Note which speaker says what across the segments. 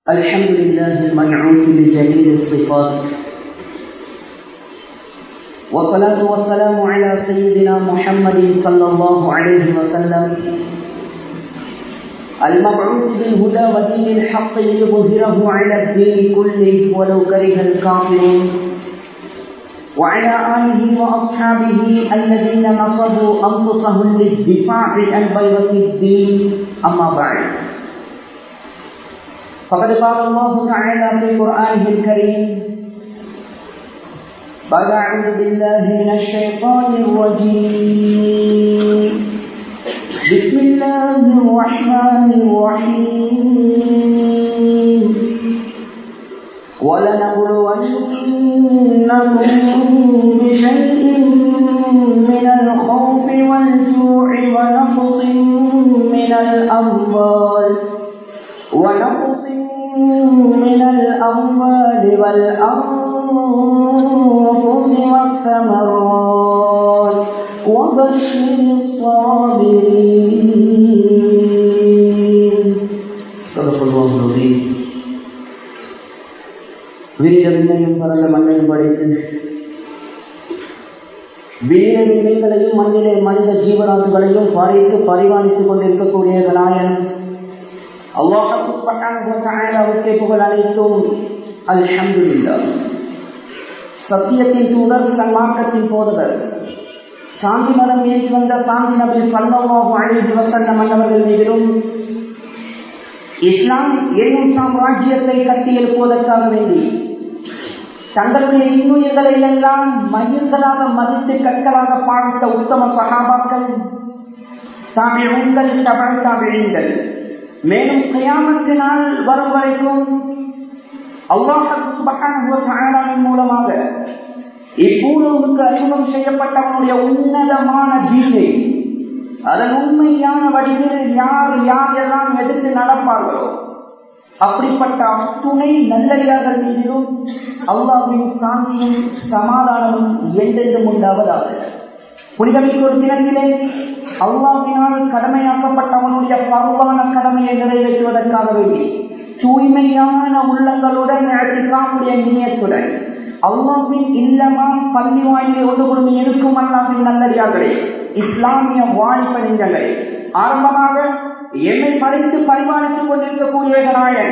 Speaker 1: الحمد لله المنعوت بجميل الصفات والصلاة والسلام على سيدنا محمد صلى الله عليه وسلم المبعوث بالهدى ودين الحق ليظهره على الدين كله ولو كره الكافرون وعلى آله وأصحابه الذين نصبوا أنفسهم للدفاع عن بيضة الدين أما بعد فقد قال الله تعالى في قرآنه الكريم بعد أعوذ بالله من الشيطان الرجيم بسم الله الرحمن الرحيم ولنبلونكم بشيء من الخوف والجوع ونقص من الأموال ونقص من الأموال والأنفس والثمرات وبشر الصابرين صدق الله العظيم விரியவில்லையும் பரந்த மண்ணையும் படைத்து விரிய நிலைகளையும் மண்ணிலே மனித ஜீவராசுகளையும் படைத்து பரிமாணித்துக் கொண்டிருக்கக்கூடிய நாயன் அல்லாஹுக்கே புகழ் அனைத்தும் அல்ஹம்துல்லா சத்தியத்தின் தூதர் சன்மார்க்கத்தின் போதவர் சாந்தி மதம் ஏற்றி வந்த சாந்தி நபி சல்லாஹு அழைத்து வசந்த மன்னவர்கள் மீதிலும் இஸ்லாம் என்னும் சாம்ராஜ்யத்தை கட்டி எழுப்புவதற்காக வேண்டி தங்களுடைய இன்னுயிர்களை எல்லாம் மயிர்களாக மதித்து கற்களாக பாதித்த உத்தம சகாபாக்கள் தாமிழங்கள் தமிழ் தாமிழங்கள் மேலும் கயாமத்து நாள் வரும் வரைக்கும் அல்லாஹின் மூலமாக இப்பூர்வுக்கு அறிமுகம் செய்யப்பட்டவனுடைய உன்னதமான தீனை அதன் உண்மையான வடிவில் யார் யாரெல்லாம் எடுத்து நடப்பார்களோ அப்படிப்பட்ட அத்துணை நல்லடியார்கள் மீதிலும் அல்லாவின் சாந்தியும் சமாதானமும் என்றென்றும் உண்டாவதாக புனிதமிக்கு ஒரு தினத்திலே அல்லாவினால் கடமையாக்கப்பட்டவனுடைய பருவான கடமையை நிறைவேற்றுவதற்காக வேண்டி தூய்மையான உள்ளங்களுடன் நடத்திக்காமுடைய நினையத்துடன் அல்லாவின் இல்லமா பள்ளி வாயிலை ஒன்று குழுமி இருக்கும் அல்லாவின் நல்லடியார்களே இஸ்லாமிய வாய்ப்ப நெஞ்சங்களே ஆரம்பமாக என்னை படைத்து பரிமாணித்துக் கொண்டிருக்கக்கூடியவர்களாய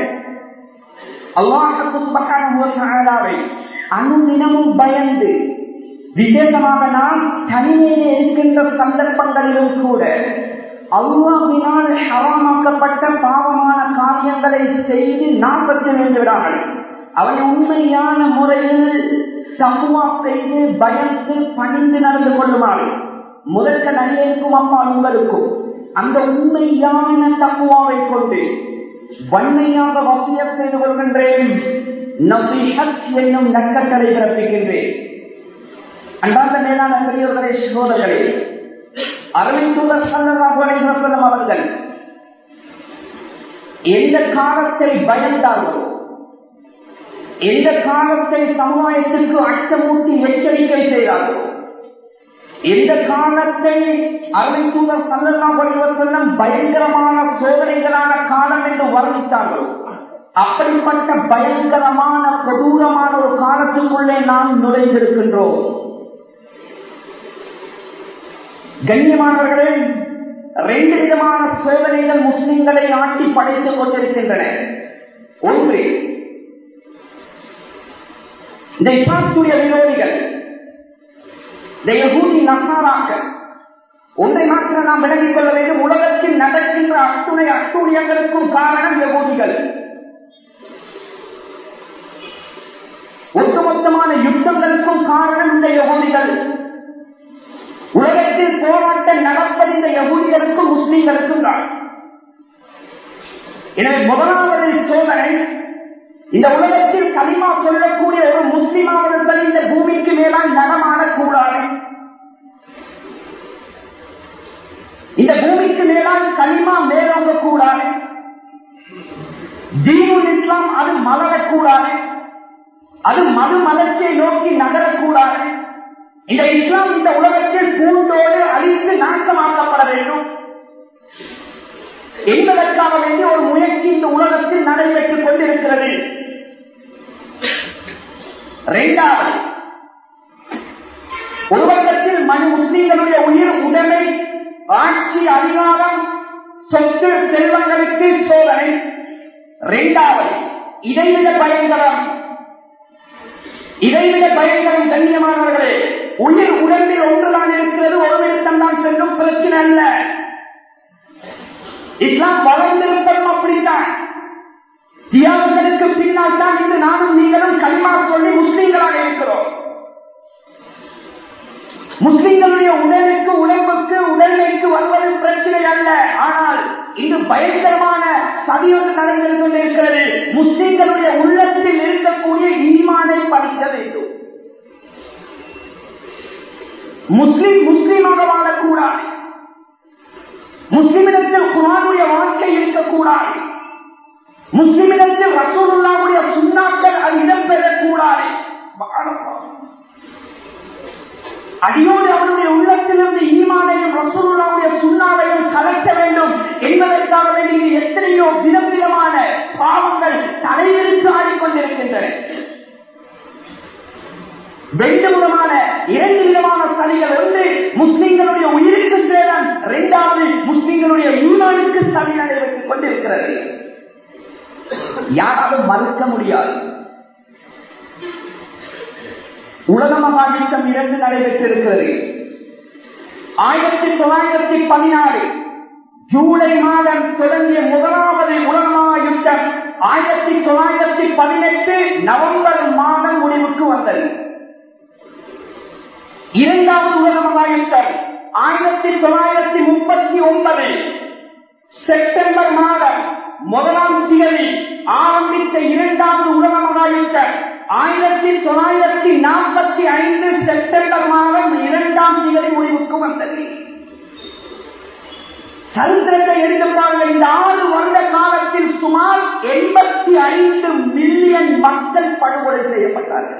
Speaker 1: அல்லாஹாவை அனுதினமும் பயந்து விசேஷமாக நாம் தனிமையிலே இருக்கின்ற சந்தர்ப்பங்களிலும் கூட அல்லாவினால் ஹராமாக்கப்பட்ட பாவமான காரியங்களை செய்து நாற்பத்தி விழுந்து விடாமல் அவன் உண்மையான முறையில் சமூகா செய்து பயந்து பணிந்து நடந்து கொள்ளுமாறு முதற்க நடிகருக்கும் அம்மா உங்களுக்கும் அந்த உண்மையான தக்குவாவை கொண்டு வன்மையாக வசிய செய்து கொள்கின்றேன் என்னும் நக்கட்டளை பிறப்பிக்கின்றேன் அன்றாந்த மேலான பெரியவர்களே சோதர்களே அரவிந்தூதர் சல்லல்லாஹு அவர்கள் எந்த காலத்தை பயந்தார்களோ எந்த காலத்தை சமுதாயத்திற்கு அச்சமூட்டி எச்சரிக்கை செய்தார்களோ எந்த காலத்தை அறிவித்தூதர் சல்லல்லாஹ் பயங்கரமான சோதனைகளான காலம் என்று வர்ணித்தார்களோ அப்படிப்பட்ட பயங்கரமான கொடூரமான ஒரு காலத்துக்குள்ளே நாம் நுழைந்திருக்கின்றோம் கண்ணியமானவர்களே ரெண்டு விதமான சோதனைகள் முஸ்லிம்களை ஆட்டி படைத்துக் கொண்டிருக்கின்றன ஒன்று இந்த இஸ்லாத்துடைய விரோதிகள் இந்த யகூதி நசாராக்கள் ஒன்றை மாத்திரம் நாம் விலகிக் கொள்ள வேண்டும் உலகத்தில் நடக்கின்ற அத்துணை அத்துணியங்களுக்கும் காரணம் யகூதிகள் ஒட்டுமொத்தமான யுத்தங்களுக்கும் காரணம் இந்த யகூதிகள் உலகத்தில் போராட்டம் நடப்பது இந்த யகூதிகளுக்கும் முஸ்லீம்களுக்கும் தான் எனவே முதலாவது சோதனை இந்த உலகத்தில் களிமா சொல்லக்கூடிய ஒரு முஸ்லிமாவர்கள் இந்த பூமிக்கு மேலால் நடமாடக்கூடாது இந்த பூமிக்கு மேலால் களிமா மேலோங்க கூடாது தீனுல் இஸ்லாம் அது மலரக்கூடாது அது மது மலர்ச்சியை நோக்கி நகரக்கூடாது இந்த இஸ்லாம் இந்த உலகத்தில் பூண்டோடு அழித்து நாசமாக்கப்பட வேண்டும் என்பதற்காக வேண்டிய ஒரு முயற்சி இந்த உலகத்தில் நடைபெற்றுக் கொண்டிருக்கிறது இரண்டாவது ஒரு பக்கத்தில் மனு முஸ்லீம்களுடைய உயிர் உடைமை ஆட்சி அதிகாரம் சொத்து செல்வங்களுக்கு சோதனை இரண்டாவது இதைவிட பயங்கரம் இதைவிட பயங்கரம் கண்ணியமானவர்களே உயிர் உடம்பில் ஒன்றுதான் இருக்கிறது ஒரு நிமிடம் தான் செல்லும் பிரச்சனை அல்ல இஸ்லாம் வளர்ந்திருப்பதும் அப்படித்தான் தியாகங்களுக்கு பின்னால் தான் இன்று நானும் நீங்களும் களிமா சொல்லி முஸ்லீம்களாக இருக்கிறோம் முஸ்லிம்களுடைய உடலுக்கு உடம்புக்கு உடல்நிலைக்கு வருவது பிரச்சனை அல்ல ஆனால் இது பயங்கரமான சதியொன்று நடந்து கொண்டிருக்கிறது முஸ்லிம்களுடைய உள்ளத்தில் இருக்கக்கூடிய ஈமானை படிக்க வேண்டும் முஸ்லிம் முஸ்லிமாக வாழக்கூடாது முஸ்லிமிடத்தில் குரானுடைய வாழ்க்கை இருக்கக்கூடாது முஸ்லிமிடத்தில் ரசூலுல்லாவுடைய சுண்ணாக்கள் அது இடம்பெறக்கூடாது அடியோடு அவருடைய உள்ளத்திலிருந்து ஈமானையும் ரசூலுல்லாவுடைய சுண்ணாவையும் கலக்க வேண்டும் என்பதற்காக வேண்டிய எத்தனையோ விதம் விதமான பாவங்கள் தலைவிரித்து ஆடிக்கொண்டிருக்கின்றன ரெண்டு விதமான இரண்டு விதமான சதிகள் ஒன்று முஸ்லிம்களுடைய உயிருக்கு சேதம் இரண்டாவது முஸ்லிம்களுடைய ஈமானுக்கு சதி நடைபெற்றுக் கொண்டிருக்கிறது யாராலும் மறுக்க முடியாது உலக மகாயுத்தம் இரண்டு நடைபெற்றிருக்கிறது ஆயிரத்தி தொள்ளாயிரத்தி பதினாறு ஜூலை மாதம் தொடங்கிய முதலாவது உலக மகாயுத்தம் ஆயிரத்தி தொள்ளாயிரத்தி பதினெட்டு நவம்பர் மாதம் முடிவுக்கு வந்தது இரண்டாவது உலக மகாயுத்தம் ஆயிரத்தி தொள்ளாயிரத்தி முப்பத்தி ஒன்பது செப்டம்பர் மாதம் முதலாம் தேதி ஆரம்பித்த இரண்டாவது உலக மகாயுத்தம் ஆயிரத்தி தொள்ளாயிரத்தி நாற்பத்தி ஐந்து செப்டம்பர் மாதம் இரண்டாம் தேதி முடிவுக்கு வந்தது சரித்திரத்தை எடுத்து பாருங்கள் இந்த ஆறு வருட காலத்தில் சுமார் எண்பத்தி ஐந்து மில்லியன் மக்கள் படுகொலை செய்யப்பட்டார்கள்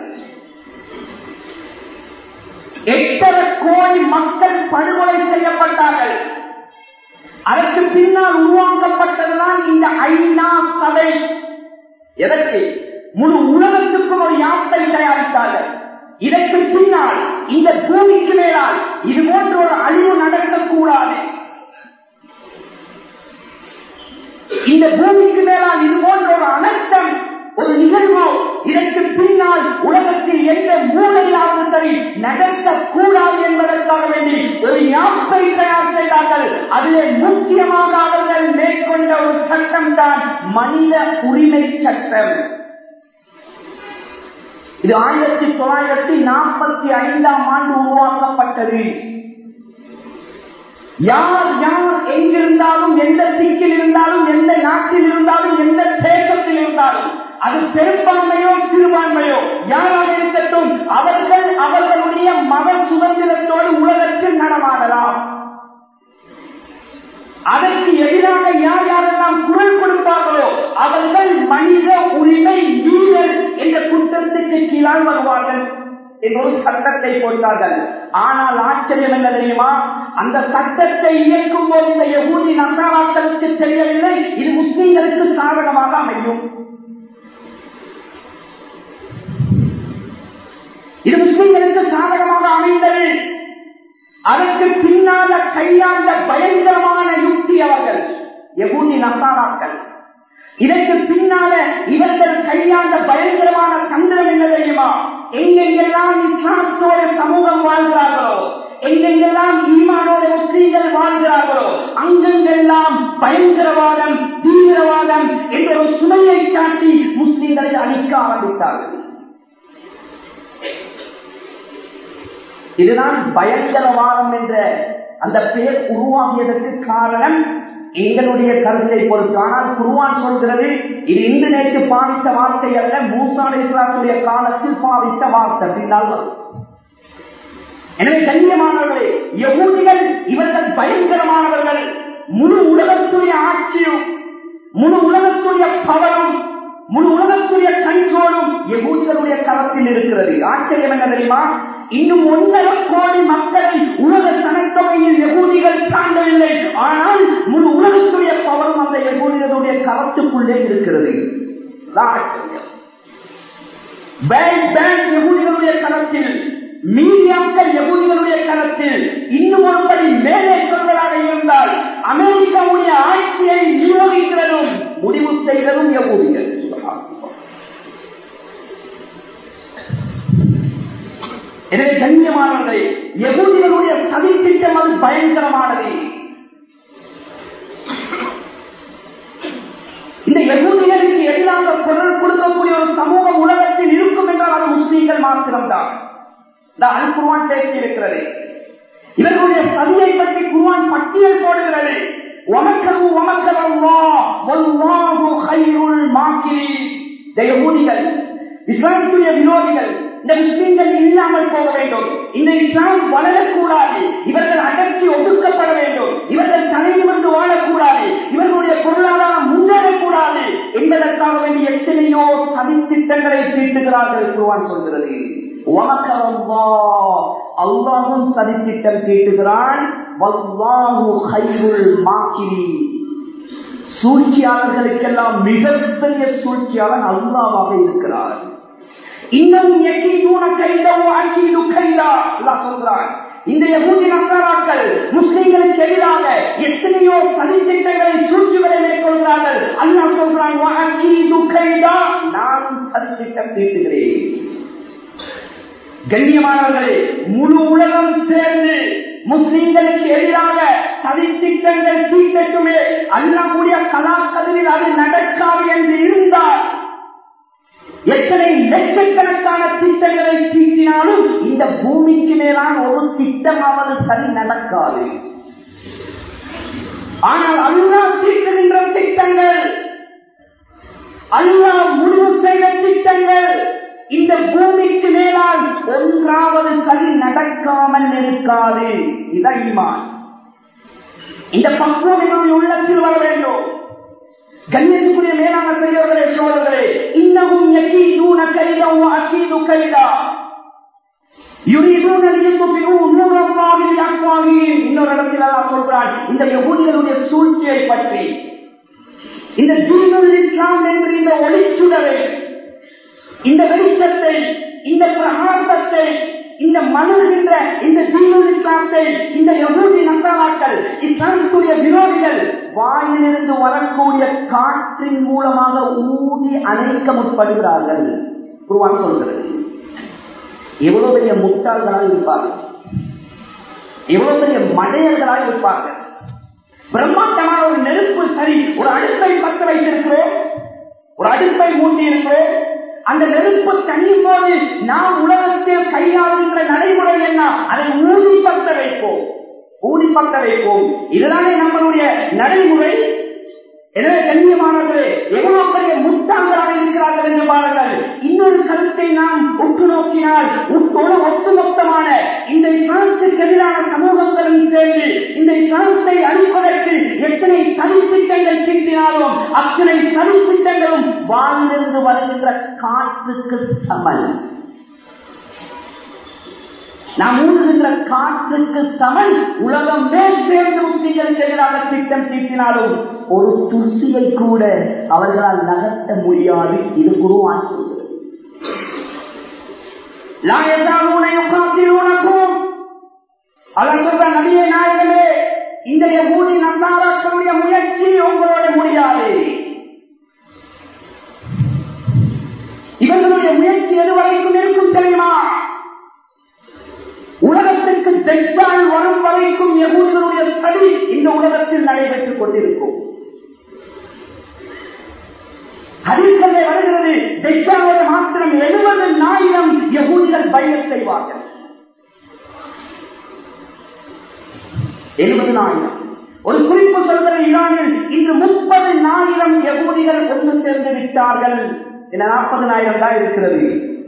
Speaker 1: எட்டரை கோடி மக்கள் படுகொலை செய்யப்பட்டார்கள் அதற்கு பின்னால் உருவாக்கப்பட்டதுதான் இந்த ஐநா சபை எதற்கு முழு உலகத்துக்கும் ஒரு யாத்தை தயாரித்தார்கள் இதற்கு பின்னால் இந்த பூமிக்கு மேலால் இது போன்ற ஒரு அழிவு நடக்கக்கூடாது இந்த பூமிக்கு மேலால் இது போன்ற ஒரு அனர்த்தம் ஒரு நிகழ்வோ இதற்கு பின்னால் உலகத்தில் எந்த மூலையாவது சரி நடக்கக்கூடாது என்பதற்காக வேண்டி ஒரு யாப்பை தயார் செய்தார்கள் அதிலே முக்கியமாக அவர்கள் மேற்கொண்ட ஒரு சட்டம் தான் மனித உரிமை சட்டம் இது ஆயிரத்தி தொள்ளாயிரத்தி நாற்பத்தி ஐந்தாம் ஆண்டு உருவாக்கப்பட்டது யார் யார் எங்கிருந்தாலும் எந்த திக்கில் இருந்தாலும் எந்த நாட்டில் இருந்தாலும் எந்த தேசத்தில் இருந்தாலும் அது பெரும்பான்மையோ சிறுபான்மையோ யாராக இருக்கட்டும் அவர்கள் அவர்களுடைய மத சுதந்திரத்தோடு உலகத்தில் நடமாடலாம் அதற்கு எதிராக யார் யாரெல்லாம் குரல் கொடுப்பார்களோ அவர்கள் மனித உரிமை மீறல் என்ற குற்றத்துக்கு கீழால் வருவார்கள் என்ற ஒரு சட்டத்தை போட்டார்கள் ஆனால் ஆச்சரியம் என்ன தெரியுமா அந்த சட்டத்தை இயக்கும் போது இந்த யகூதி நசாராக்களுக்கு தெரியவில்லை இது முஸ்லிம்களுக்கு சாதகமாக அமையும் இது முஸ்லிம்களுக்கு சாதகமாக அமைந்தது அதற்கு பின்னால கையாண்ட பயங்கரமான யுக்தி அவர்கள் யகூதி நசாராக்கள் இதற்கு பின்னால இவர்கள் கையாண்ட பயங்கரமான தந்திரம் என்ன தெரியுமா எங்கெங்கெல்லாம் இஸ்லாத்தோட சமூகம் வாழ்கிறார்களோ எங்கெங்கெல்லாம் ஈமானோட முஸ்லீம்கள் வாழ்கிறார்களோ அங்கெங்கெல்லாம் பயங்கரவாதம் தீவிரவாதம் என்ற ஒரு சுமையை காட்டி முஸ்லீம்களை அழிக்க ஆரம்பித்தார்கள் இதுதான் பயங்கரவாதம் என்ற அந்த பெயர் உருவாகியதற்கு காரணம் எங்களுடைய கருத்தை பொறுத்து ஆனால் குருவான் சொல்கிறது இது இன்று நேற்று பாவித்த வார்த்தை அல்ல மூசாலை இஸ்லாத்துடைய காலத்தில் பாவித்த வார்த்தை பின்னால் வரும் எனவே கண்ணியமானவர்களே யகூதிகள் இவர்கள் பயங்கரமானவர்கள் முழு உலகத்துடைய ஆட்சியும் முழு உலகத்துடைய பவரும் முழு உலகத்துடைய கண்ட்ரோலும் யகூதிகளுடைய களத்தில் இருக்கிறது ஆச்சரியம் என்ன தெரியுமா இன்னும் ஒன்றரை கோடி மக்களை உலக சனத்தொகையில் யகூதிகள் தாண்டவில்லை ஆனால் முழு உலகத்துடைய பவரும் அந்த யகூதிகளுடைய களத்துக்குள்ளே இருக்கிறது ஆச்சரியம் பேங்க் பேங்க் யகுதிகளுடைய கணத்தில் மீடியாக்கள் யகுதிகளுடைய கணத்தில் இன்னும் ஒருபடி மேலே சொல்வதாக இருந்தால் அமெரிக்காவுடைய ஆட்சியை நிர்வகிக்கிறதும் முடிவு செய்ததும் யகுதிகள் எனவே கண்ணியமானவர்களே யகுதிகளுடைய சதி திட்டம் அது பயங்கரமானது இந்த யகுதிகளுக்கு எதிராக குரல் கொடுக்கக்கூடிய ஒரு சமூகம் உலகத்தில் இருக்கும் என்றால் அது முஸ்லீம்கள் மாத்திரம்தான் அல் குருவான் பேசி இருக்கிறது இவர்களுடைய சதியை பற்றி குருவான் பட்டியல் போடுகிறது உனக்கரு உனக்கரல்லா வல்லாஹு கைருள் மாக்கி யகுதிகள் இஸ்லாமுடைய விரோதிகள் இந்த முஸ்லீம்கள் இல்லாமல் போக வேண்டும் இந்த இஸ்லாம் வளரக்கூடாது இவர்கள் அகற்றி ஒதுக்கப்பட வேண்டும் இவர்கள் தலைநிமிர்ந்து வாழக்கூடாது இவர்களுடைய பொருளாதாரம் முன்னேறக்கூடாது என்பதற்காக வேண்டிய எத்தனையோ சதித்திட்டங்களை தீட்டுகிறார்கள் குருவான் சொல்கிறது அல்லாவும் சதித்திட்டம் தீட்டுகிறான் சூழ்ச்சியாளர்களுக்கெல்லாம் மிகப்பெரிய சூழ்ச்சியாளன் அல்லாவாக இருக்கிறார் இன்னும் எக்கீதூன கைதவோ அக்கீது கைதா அல்லாஹ் சொல்கிறான் இந்த யகூதி நசாராக்கள் முஸ்லிம்களுக்கு எதிராக எத்தனையோ சதித்திட்டங்களை சூழ்ச்சிகளை மேற்கொள்கிறார்கள் அல்லாஹ் சொல்கிறான் அக்கீது கைதா நான் சதித்திட்டம் தீட்டுகிறேன் கண்ணியமானவர்களே முழு உலகம் சேர்ந்து முஸ்லிம்களுக்கு எதிராக சதித்திட்டங்கள் தீட்டட்டுமே அல்லாஹ்வுடைய கலாக்கதிரில் அது நடக்காது என்று இருந்தால் எத்தனை லட்சக்கணக்கான திட்டங்களை தீட்டினாலும் இந்த பூமிக்கு மேலான ஒரு திட்டமாவது சரி நடக்காது ஆனால் அல்லா தீட்டுகின்ற திட்டங்கள் அல்லா முடிவு செய்த திட்டங்கள் இந்த பூமிக்கு மேலால் ஒன்றாவது சரி நடக்காமல் இருக்காது இதான் இந்த பக்குவம் என்னுடைய உள்ளத்தில் வர வேண்டும் கண்ணியத்துக்குரிய மேலான பெரியவர்களே சோழர்களே இன்னமும் யகீதூன கைதம் அகீது கைதா யுரீதூன லியுத்ஃபிஉ நூரல்லாஹி பிஅக்வாஹிம் இன்னொரு இடத்தில் அல்லாஹ் சொல்றான் இந்த யகூதிகளுடைய சூழ்ச்சியை பற்றி இந்த தீனுல் இஸ்லாம் என்று இந்த ஒளிச்சுடரை இந்த வெளிச்சத்தை இந்த பிரகாசத்தை இந்த மலர்கின்ற இந்த தீனுல் இஸ்லாத்தை இந்த யகூதி நசாராக்கள் இஸ்லாமுக்குரிய விரோதிகள் வாயிலிருந்து வரக்கூடிய காற்றின் மூலமாக ஊதி அணைக்க முற்படுகிறார்கள் குருவான் சொல்கிறது எவ்வளவு பெரிய முட்டாள்களாக இருப்பார்கள் எவ்வளவு பெரிய மடையர்களாக இருப்பார்கள் பிரம்மாண்டமான ஒரு நெருப்பு சரி ஒரு அடுப்பை பத்த வைத்திருக்கிறோம் ஒரு அடுப்பை மூட்டி இருக்கிறோம் அந்த நெருப்பு தனியும் போது நாம் உலகத்தில் கையாளுகின்ற நடைமுறை என்ன அதை ஊதி பத்த வைப்போம் ஊதி பத்த வைப்போம் இதுதானே நம்மளுடைய நடைமுறை எனவே கண்ணியமானவர்களே எவ்வளவு பெரிய முட்டாள்களாக இருக்கிறார்கள் என்று பாருங்கள் இன்னொரு கருத்தை நாம் உற்று நோக்கினால் உட்கொள்ள ஒட்டுமொத்தமான இந்த இஸ்லாத்துக்கு எதிரான சமூகங்களும் சேர்ந்து இந்த இஸ்லாத்தை அழிப்பதற்கு எத்தனை தனித்திட்டங்கள் தீட்டினாலும் அத்தனை தனித்திட்டங்களும் வாழ்ந்திருந்து வருகின்ற காற்றுக்கு சமன் நாம் ஊதுகின்ற காற்றுக்கு சமன் உலகம் மேல் சேர்ந்து முஸ்லிம்களுக்கு எதிராக திட்டம் தீட்டினாலும் ஒரு துசியை கூட அவர்களால் நகர்த்த முடியாது இது குருவான் சொல்கிறது நடிகை நாயகமே இந்த ஊதி நந்தாராக்களுடைய முயற்சி உங்களோட முடியாது இவர்களுடைய முயற்சி எதுவரைக்கும் இருக்கும் தெரியுமா உலகத்திற்கு தெற்கால் வரும் வரைக்கும் யகூதிகளுடைய சதி இந்த உலகத்தில் நடைபெற்றுக் கொண்டிருக்கும் ஹரிக்கல்லை வருகிறது தெற்காவது மாத்திரம் எழுபது ஆயிரம் யகூதிகள் பயணம் செய்வார்கள் எழுபது ஆயிரம் ஒரு குறிப்பு சொல்கிற ஈரானில் இன்று முப்பது ஆயிரம் யகூதிகள் ஒன்று சேர்ந்து விட்டார்கள் என நாற்பதனாயிரம் தான் இருக்கிறது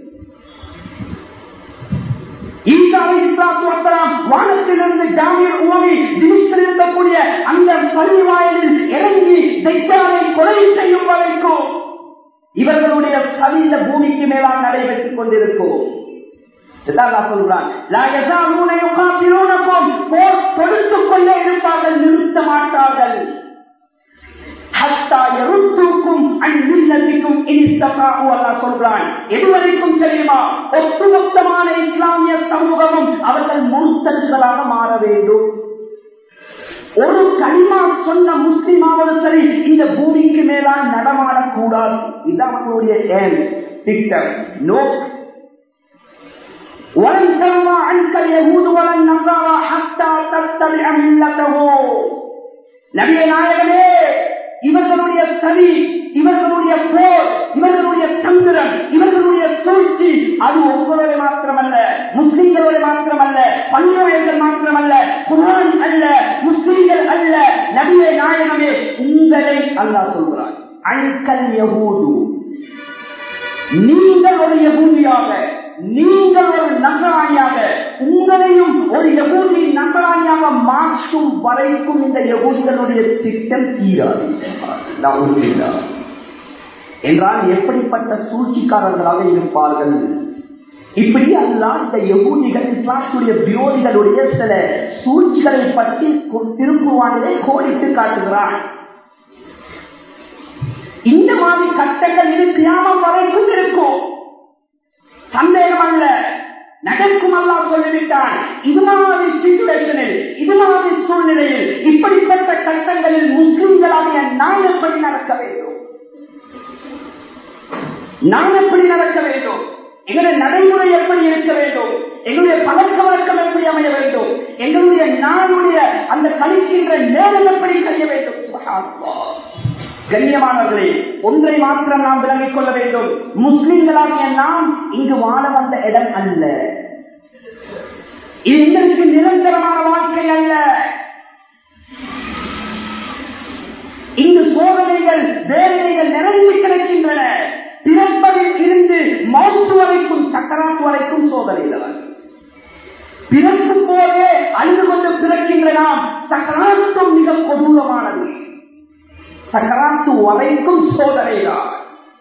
Speaker 1: வானத்திலிருந்து ஜாமியர் உமவி திமிஷத்தில் இருக்கக்கூடிய அந்த பள்ளி வாயிலில் இறங்கி தைத்தாரை கொலை செய்யும் வரைக்கும் இவர்களுடைய கவிந்த பூமிக்கு மேலால் நடைபெற்றுக் கொண்டிருக்கும் கொடுத்துக் கொண்டே இருப்பார்கள் நிறுத்த மாட்டார்கள் எதுவரைக்கும் தெரியுமா ஒட்டுமொத்தமான இஸ்லாமிய சமூகமும் அவர்கள் முழுத்தல்களாக மாற வேண்டும் ஒரு களிமா சொன்ன முஸ்லிமாவது சரி இந்த பூமிக்கு மேலால் நடமாடக்கூடாது இதுதான் அவர்களுடைய ஏம் திட்டம் நோக் ولن ترضى عنك اليهود ولا النصارى حتى تتبع ملته நபிய நாயகமே இவர்களுடைய சரி இவர்களுடைய போர் இவர்களுடைய தந்திரம் இவர்களுடைய சூழ்ச்சி அது உங்களோட மாத்திரமல்ல முஸ்லிம்களோட மாத்திரமல்ல பன்முறைகள் மாத்திரமல்ல குரான் அல்ல முஸ்லிம்கள் அல்ல நபிய நாயகமே உங்களை அல்லாஹ் சொல்கிறார் அழுக்கல் யகூது நீங்கள் ஒரு யகூதியாக நீங்கள் ஒரு நகராணியாக உங்களையும் ஒரு யகூதி நகராணியாக மாற்றும் வரைக்கும் இந்த யகூதிகளுடைய திட்டம் தீராது என்றால் எப்படிப்பட்ட சூழ்ச்சிக்காரர்களாக இருப்பார்கள் இப்படி அல்ல இந்த யகூதிகள் இஸ்லாத்துடைய விரோதிகளுடைய சில சூழ்ச்சிகளை பற்றி திருப்புவானிலே கோடிட்டு காட்டுகிறான் இந்த மாதிரி கட்டங்கள் இது கிராமம் வரைக்கும் இருக்கும் சந்தேகம் அல்ல நடக்கும் அல்லா சொல்லிவிட்டான் இது மாதிரி சிச்சுவேஷனில் இது மாதிரி சூழ்நிலையில் இப்படிப்பட்ட கட்டங்களில் முஸ்லிம்களாகிய நாம் எப்படி நடக்க வேண்டும் நாம் எப்படி நடக்க வேண்டும் எங்களுடைய நடைமுறை எப்படி இருக்க வேண்டும் எங்களுடைய பழக்க வழக்கம் எப்படி அமைய வேண்டும் எங்களுடைய நாளுடைய அந்த கழிக்கின்ற நேரம் எப்படி செய்ய வேண்டும் கண்ணியமானவர்களே ஒன்றை மாத்திரம் நாம் விளங்கிக் கொள்ள வேண்டும் முஸ்லிம்களாகிய நாம் இங்கு வாழ வந்த இடம் அல்ல இது எங்களுக்கு நிரந்தரமான வாழ்க்கை அல்ல இங்கு சோதனைகள் வேதனைகள் நிறைந்து கிடக்கின்றன பிறப்பதில் இருந்து மௌத்து வரைக்கும் சக்கராத்து வரைக்கும் சோதனை பிறக்கும் போதே அழுது கொண்டு பிறக்கின்ற நாம் சக்கராத்தும் மிக கொடூரமானது சக்கராத்து வரைக்கும் சோதனைதான்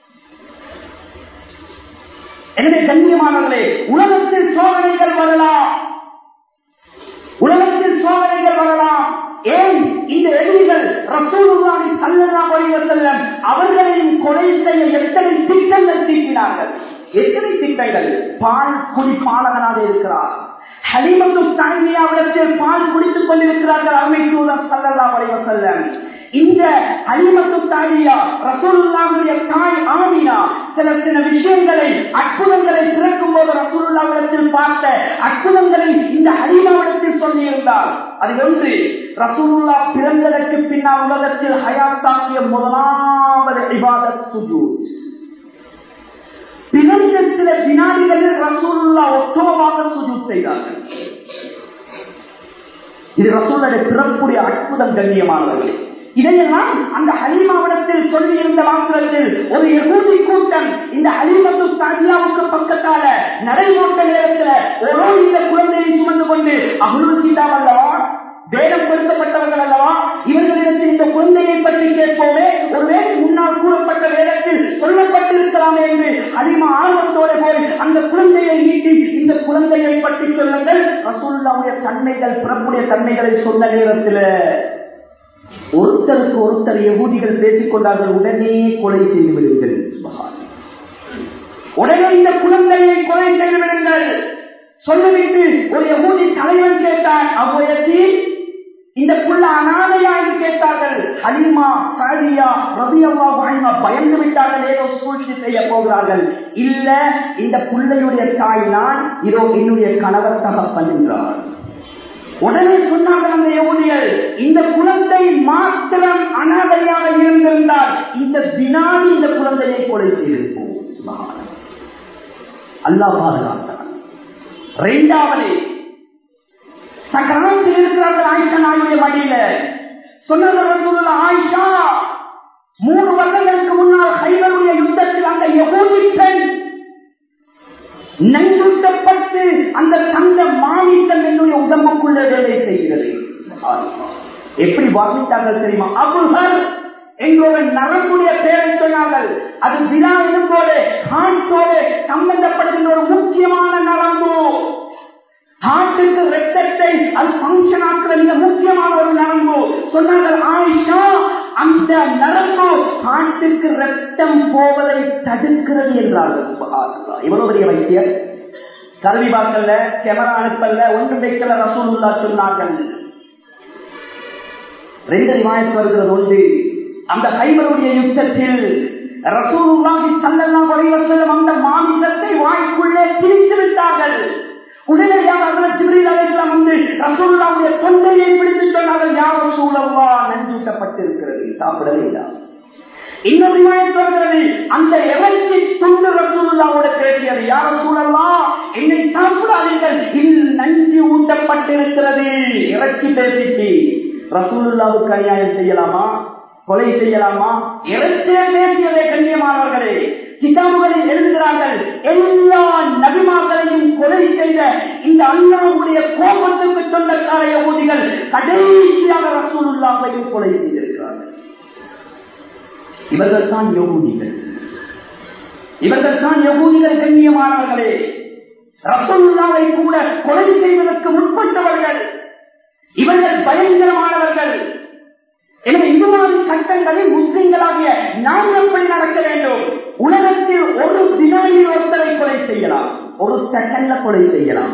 Speaker 1: எனவே கண்ணியமானவர்களே உலகத்தில் சோதனைகள் வரலாம் உலகத்தில் சோதனைகள் வரலாம் ஏன் இந்த எதிரிகள் ரசூலுல்லாஹி ஸல்லல்லாஹு அலைஹி வஸல்லம் அவர்களையும் கொலை செய்ய எத்தனை திட்டங்கள் தீட்டினார்கள் எத்தனை திட்டங்கள் பால் குடிப்பாளகனாக இருக்கிறார் ஹலிமத்து சாமியாவிடத்தில் பால் குடித்துக் கொண்டிருக்கிறார்கள் அருமை தூதர் சல்லல்லாஹு அலைஹி வஸல்லம் இந்த அலிமத்து தாடியா ரசூலுல்லாவுடைய தாய் ஆமினா சில சில விஷயங்களை அற்புதங்களை திறக்கும் போது ரசூலுல்லாவிடத்தில் பார்த்த அற்புதங்களை இந்த அலிமாவிடத்தில் சொல்லியிருந்தார் அது ஒன்று ரசூலுல்லா பிறந்ததற்கு பின்னால் உலகத்தில் ஹயாத்தாக்கிய முதலாவது இபாதத் சுஜூத் பிறந்த சில வினாடிகளில் ரசூலுல்லா ஒட்டுமமாக சுஜூத் செய்தார்கள் இது ரசூலுடைய பிறப்புடைய அற்புதம் கண்ணியமானவர்கள் இதையெல்லாம் அந்த ஹலீமாவிடத்தில் சொல்லி இருந்த மாத்திரத்தில் ஒரு எகூதி கூட்டம் இந்த ஹலீமத்து சாதியாவுக்கு பக்கத்தால நடைமோட்ட நேரத்தில் ஒரு இந்த குழந்தையை சுமந்து கொண்டு அகுல் சீதாவ் அல்லவா வேடம் கொடுக்கப்பட்டவர்கள் அல்லவா இவர்களிடத்தில் இந்த குழந்தையை பற்றி கேட்போமே ஒருவேளை முன்னால் கூறப்பட்ட வேதத்தில் சொல்லப்பட்டிருக்கலாமே என்று அதிகமா ஆர்வத்தோடு போய் அந்த குழந்தையை நீட்டி இந்த குழந்தையை பற்றி சொல்லுங்கள் ரசூல்லாவுடைய தன்மைகள் பிறப்புடைய தன்மைகளை சொன்ன நேரத்தில் ஒருத்தருக்கு ஒருத்தர் யகூதிகள் பேசிக் கொண்டார்கள் உடனே கொலை செய்து விடுங்கள் உடனே இந்த குழந்தையை கொலை செய்து விடுங்கள் சொல்லிவிட்டு ஒரு யகூதி தலைவன் கேட்டார் அவ்வுயர்த்தி இந்த புள்ள அனாதையா என்று கேட்டார்கள் அலிமா சாதியா ரவி அவ்வா பயந்து விட்டார்கள் ஏதோ சூழ்ச்சி செய்ய போகிறார்கள் இல்ல இந்த புள்ளையுடைய தாய் நான் இதோ என்னுடைய கணவர் தகப்பன் என்றார் உடனே சொன்னார்கள் அந்த யகுதிகள் இந்த குழந்தை மாத்திரம் அனாதையாக இருந்திருந்தால் இந்த வினாடி இந்த குழந்தையை கொலை செய்திருப்போம் அல்லா பாதுகாத்தான் இரண்டாவது சக்கரத்தில் இருக்கிறார்கள் ஆயிஷா நாயுடைய வழியில சொன்னார்கள் சொல்லுங்க ஆயிஷா மூணு வருடங்களுக்கு முன்னால் ஹைவருடைய யுத்தத்தில் அந்த யகூதி பெண் நஞ்சூட்டப்பட்டு அந்த தந்த மாமித்தம் என்னுடைய உடம்புக்குள்ள வேலை செய்கிறது எப்படி வாழ்வித்தார்கள் தெரியுமா அபுகர் எங்களோட நரம்புடைய பெயரை சொன்னார்கள் அது விழா போல ஹார்ட்டோட சம்பந்தப்பட்ட ஒரு முக்கியமான நரம்பு ஹார்ட்டுக்கு ரத்தத்தை அது பங்கன் ஆக்குற மிக முக்கியமான ஒரு நரம்பு சொன்னார்கள் ஆயிஷா அந்த நரம்பு காட்டுக்கு ரத்தம் போவதை தடுக்கிறது என்றார்கள் சுபஹானல்லாஹ். இவ்வளவு பெரிய வைத்தியர் கல்வி பார்க்கல கேமரா அனுப்பல்ல ஒன்றும் வைக்கல ரசூலுல்லா சொன்னார்கள் ரெண்டு ரிவாயத்து வருகிறது ஒன்று அந்த ஹைபருடைய யுத்தத்தில் ரசூலுல்லாஹி ஸல்லல்லாஹு அலைஹி வஸல்லம் அந்த மாமிசத்தை வாய்க்குள்ளே திணித்து விட்டார்கள் உடனடியாக அதில் ஜிப்ரீல் அலைஹிஸ்ஸலாம் வந்து ரசூலுல்லாஹுடைய தொண்டையை பிடித்து சொன்னார்கள் யா ரசூலல்லாஹ் நஞ்சூட்டப்பட்டிருக்கிறது சாப்பிடவே இல்லை இன்னொரு ரிவாயத் வருகிறது அந்த இறைச்சி துண்டு ரசூலுல்லாவோட பேசியது யா ரசூலல்லாஹ் என்னை சாப்பிடாதீர்கள் இதில் நஞ்சு ஊட்டப்பட்டிருக்கிறது இறைச்சி பேசிச்சு ரசூலுல்லாவுக்கு அநியாயம் செய்யலாமா கொலை செய்யலாமா இறைச்சியை பேசியதே கண்ணியமானவர்களே கிதாபுகளில் எழுதுகிறார்கள் எல்லா நபிமார்களையும் கொலை செய்த இந்த அல்லாவுடைய கோபத்துக்கு சொந்தக்கார யகூதிகள் கடைசியாக ரசூலுல்லாவையும் கொலை செய்திருக்கிறார்கள் இவர்கள் தான் யகூதிகள் இவர்கள் தான் யகூதிகள் கண்ணியமானவர்களே ரசூலுல்லாவை கூட கொலை செய்வதற்கு முற்பட்டவர்கள் இவர்கள் பயங்கரமானவர்கள் எனவே இது மாதிரி சட்டங்களில் முஸ்லிம்களாகிய நாம் எப்படி நடக்க வேண்டும் உலகத்தில் ஒரு தினாயில் ஒருத்தரை கொலை செய்யலாம் ஒரு செகண்ட்ல கொலை செய்யலாம்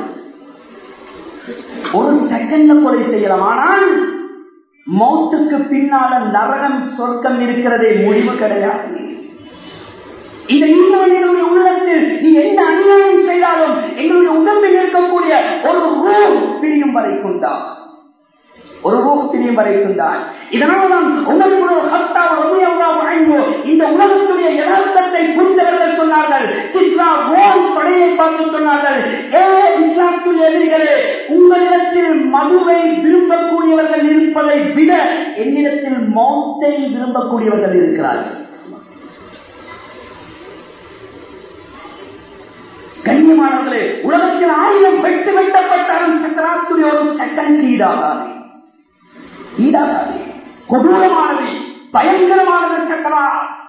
Speaker 1: ஒரு செகண்ட்ல கொலை செய்யலாம் ஆனால் மௌத்துக்கு பின்னால நரகம் சொர்க்கம் இருக்கிறதே முடிவு கிடையாது இந்த ஈமானியனுடைய உள்ளத்தில் நீ என்ன அநியாயம் செய்தாலும் எங்களுடைய உடம்பில் இருக்கக்கூடிய ஒரு ரூம் பிரியும் வரைக்கும் தான் ஒரு ரூபத்திலையும் வரைக்கின்றார் இதனால்தான் உங்களுக்கு ஒரு ஹத்தாவ் ரலியல்லாஹு அன்ஹு இந்த உலகத்துடைய யதார்த்தத்தை புரிந்தவர்கள் சொன்னார்கள் சித்ரா ரோம் படையை பார்த்து சொன்னார்கள் ஏ இஸ்லாத்துடைய எதிரிகளே உங்களிடத்தில் மதுவை விரும்பக்கூடியவர்கள் இருப்பதை விட என்னிடத்தில் மௌத்தை விரும்பக்கூடியவர்கள் இருக்கிறார்கள் கண்ணியமானவர்களே உலகத்தில் ஆயிரம் வெட்டு வெட்டப்பட்டாலும் சக்கராத்துடைய ஒரு செகண்ட் ஈடாகாது ஈடாகாது கொடூரமானது பயங்கரமானது சக்கரா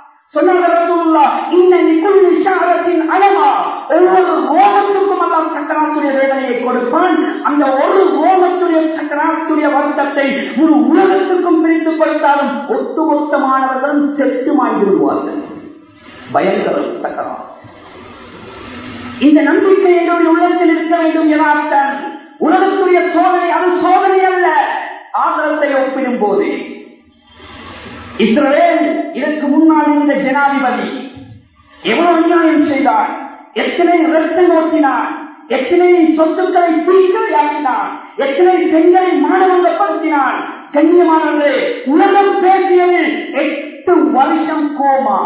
Speaker 1: வேதனையை கொடுப்பான் அந்த ஒரு ரோமத்துடைய சக்கராத்துடைய வருத்தத்தை ஒரு உலகத்துக்கும் பிரித்து கொடுத்தாலும் ஒட்டுமொத்தமானவர்களும் செத்து மாய்விடுவார்கள் பயங்கரம் சக்கரம் இந்த நம்பிக்கை என்னுடைய உள்ளத்தில் இருக்க வேண்டும் என அர்த்தம் உலகத்துடைய சோதனை அது சோதனை அல்ல ஆதரத்தை ஒப்பிடும் போது இஸ்ரேல் இதற்கு முன்னால் இருந்த ஜனாதிபதி எவ்வளவு அநியாயம் செய்தார் எத்தனை ரத்தம் ஓட்டினார் எத்தனை சொத்துக்களை பிரிக்கையாக்கினார் எத்தனை பெண்களை மாணவங்கப்படுத்தினார் கண்ணியமானவர்களே உலகம் பேசியது எட்டு வருஷம் கோமா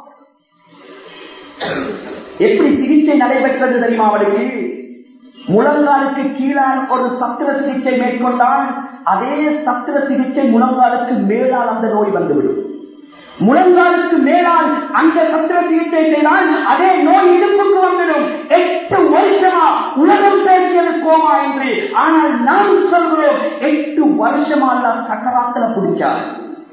Speaker 1: எப்படி சிகிச்சை நடைபெற்றது தெரியுமா அவளுக்கு முழங்காலுக்கு கீழால் ஒரு சத்திர சிகிச்சை மேற்கொண்டால் அதே சத்திர சிகிச்சை முழங்காலுக்கு மேலால் அந்த நோய் வந்துவிடும் முழங்காலுக்கு மேலால் அந்த சத்திர சிகிச்சை செய்தால் அதே நோய் இடுப்புக்கு வந்துடும் எட்டு வருஷமா உலகம் பேசியது கோமா என்று ஆனால் நாம் சொல்கிறோம் எட்டு வருஷமா சக்கராத்துல பிடிச்சார்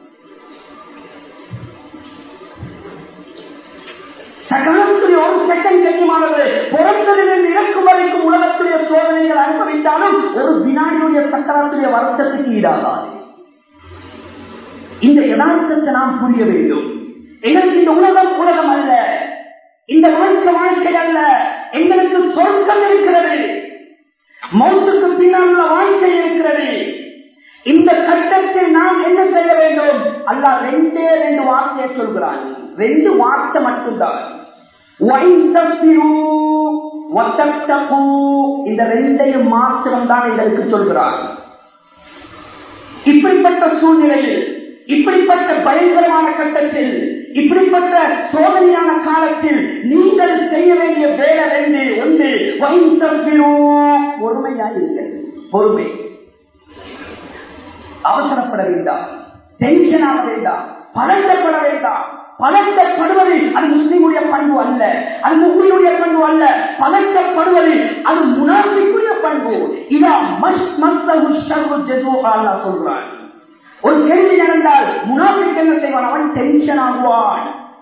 Speaker 1: சகலத்துடைய ஒரு செகண்ட் கண்ணியமானது பிறந்ததிலிருந்து இறக்கும் வரைக்கும் உலகத்துடைய சோதனைகள் அனுபவித்தாலும் ஒரு வினாடியுடைய சக்கரத்துடைய வருத்தத்துக்கு ஈடாகாது இந்த யதார்த்தத்தை நாம் புரிய வேண்டும் எங்களுக்கு இந்த உலகம் உலகம் அல்ல இந்த வாழ்க்கை வாழ்க்கை அல்ல எங்களுக்கு சொர்க்கம் இருக்கிறது மௌத்துக்கு பின்னால் உள்ள வாழ்க்கை இருக்கிறது இந்த கட்டத்தில் நாம் என்ன செய்ய வேண்டும் அல்ல ரெண்டே ரெண்டு வார்த்தையை சொல்கிறான் ரெண்டு வார்த்தை மட்டும்தான் இந்த ரெண்டையும் மாத்திரம் தான் எங்களுக்கு சொல்கிறார் இப்படிப்பட்ட சூழ்நிலையில் இப்படிப்பட்ட பயங்கரமான கட்டத்தில் இப்படிப்பட்ட சோதனையான காலத்தில் நீங்கள் செய்ய வேண்டிய வேலை ரெண்டு ஒன்று பொறுமையாயிருங்கள் பொறுமை அவசரப்பட வேண்டாம் டென்ஷன் ஆக வேண்டாம் பதட்டப்பட வேண்டாம் பதட்டப்படுவது அது முஸ்லிமுடைய பண்பு அல்ல அது முஸ்லிமுடைய பண்பு அல்ல பதட்டப்படுவது அது முனாபிக்குரிய பண்பு இதா மஸ் மஸ்தா சொல்றான் ஒரு கேள்வி நடந்தால் முனாபிக் என்ன செய்வான் அவன் டென்ஷன் ஆகுவான்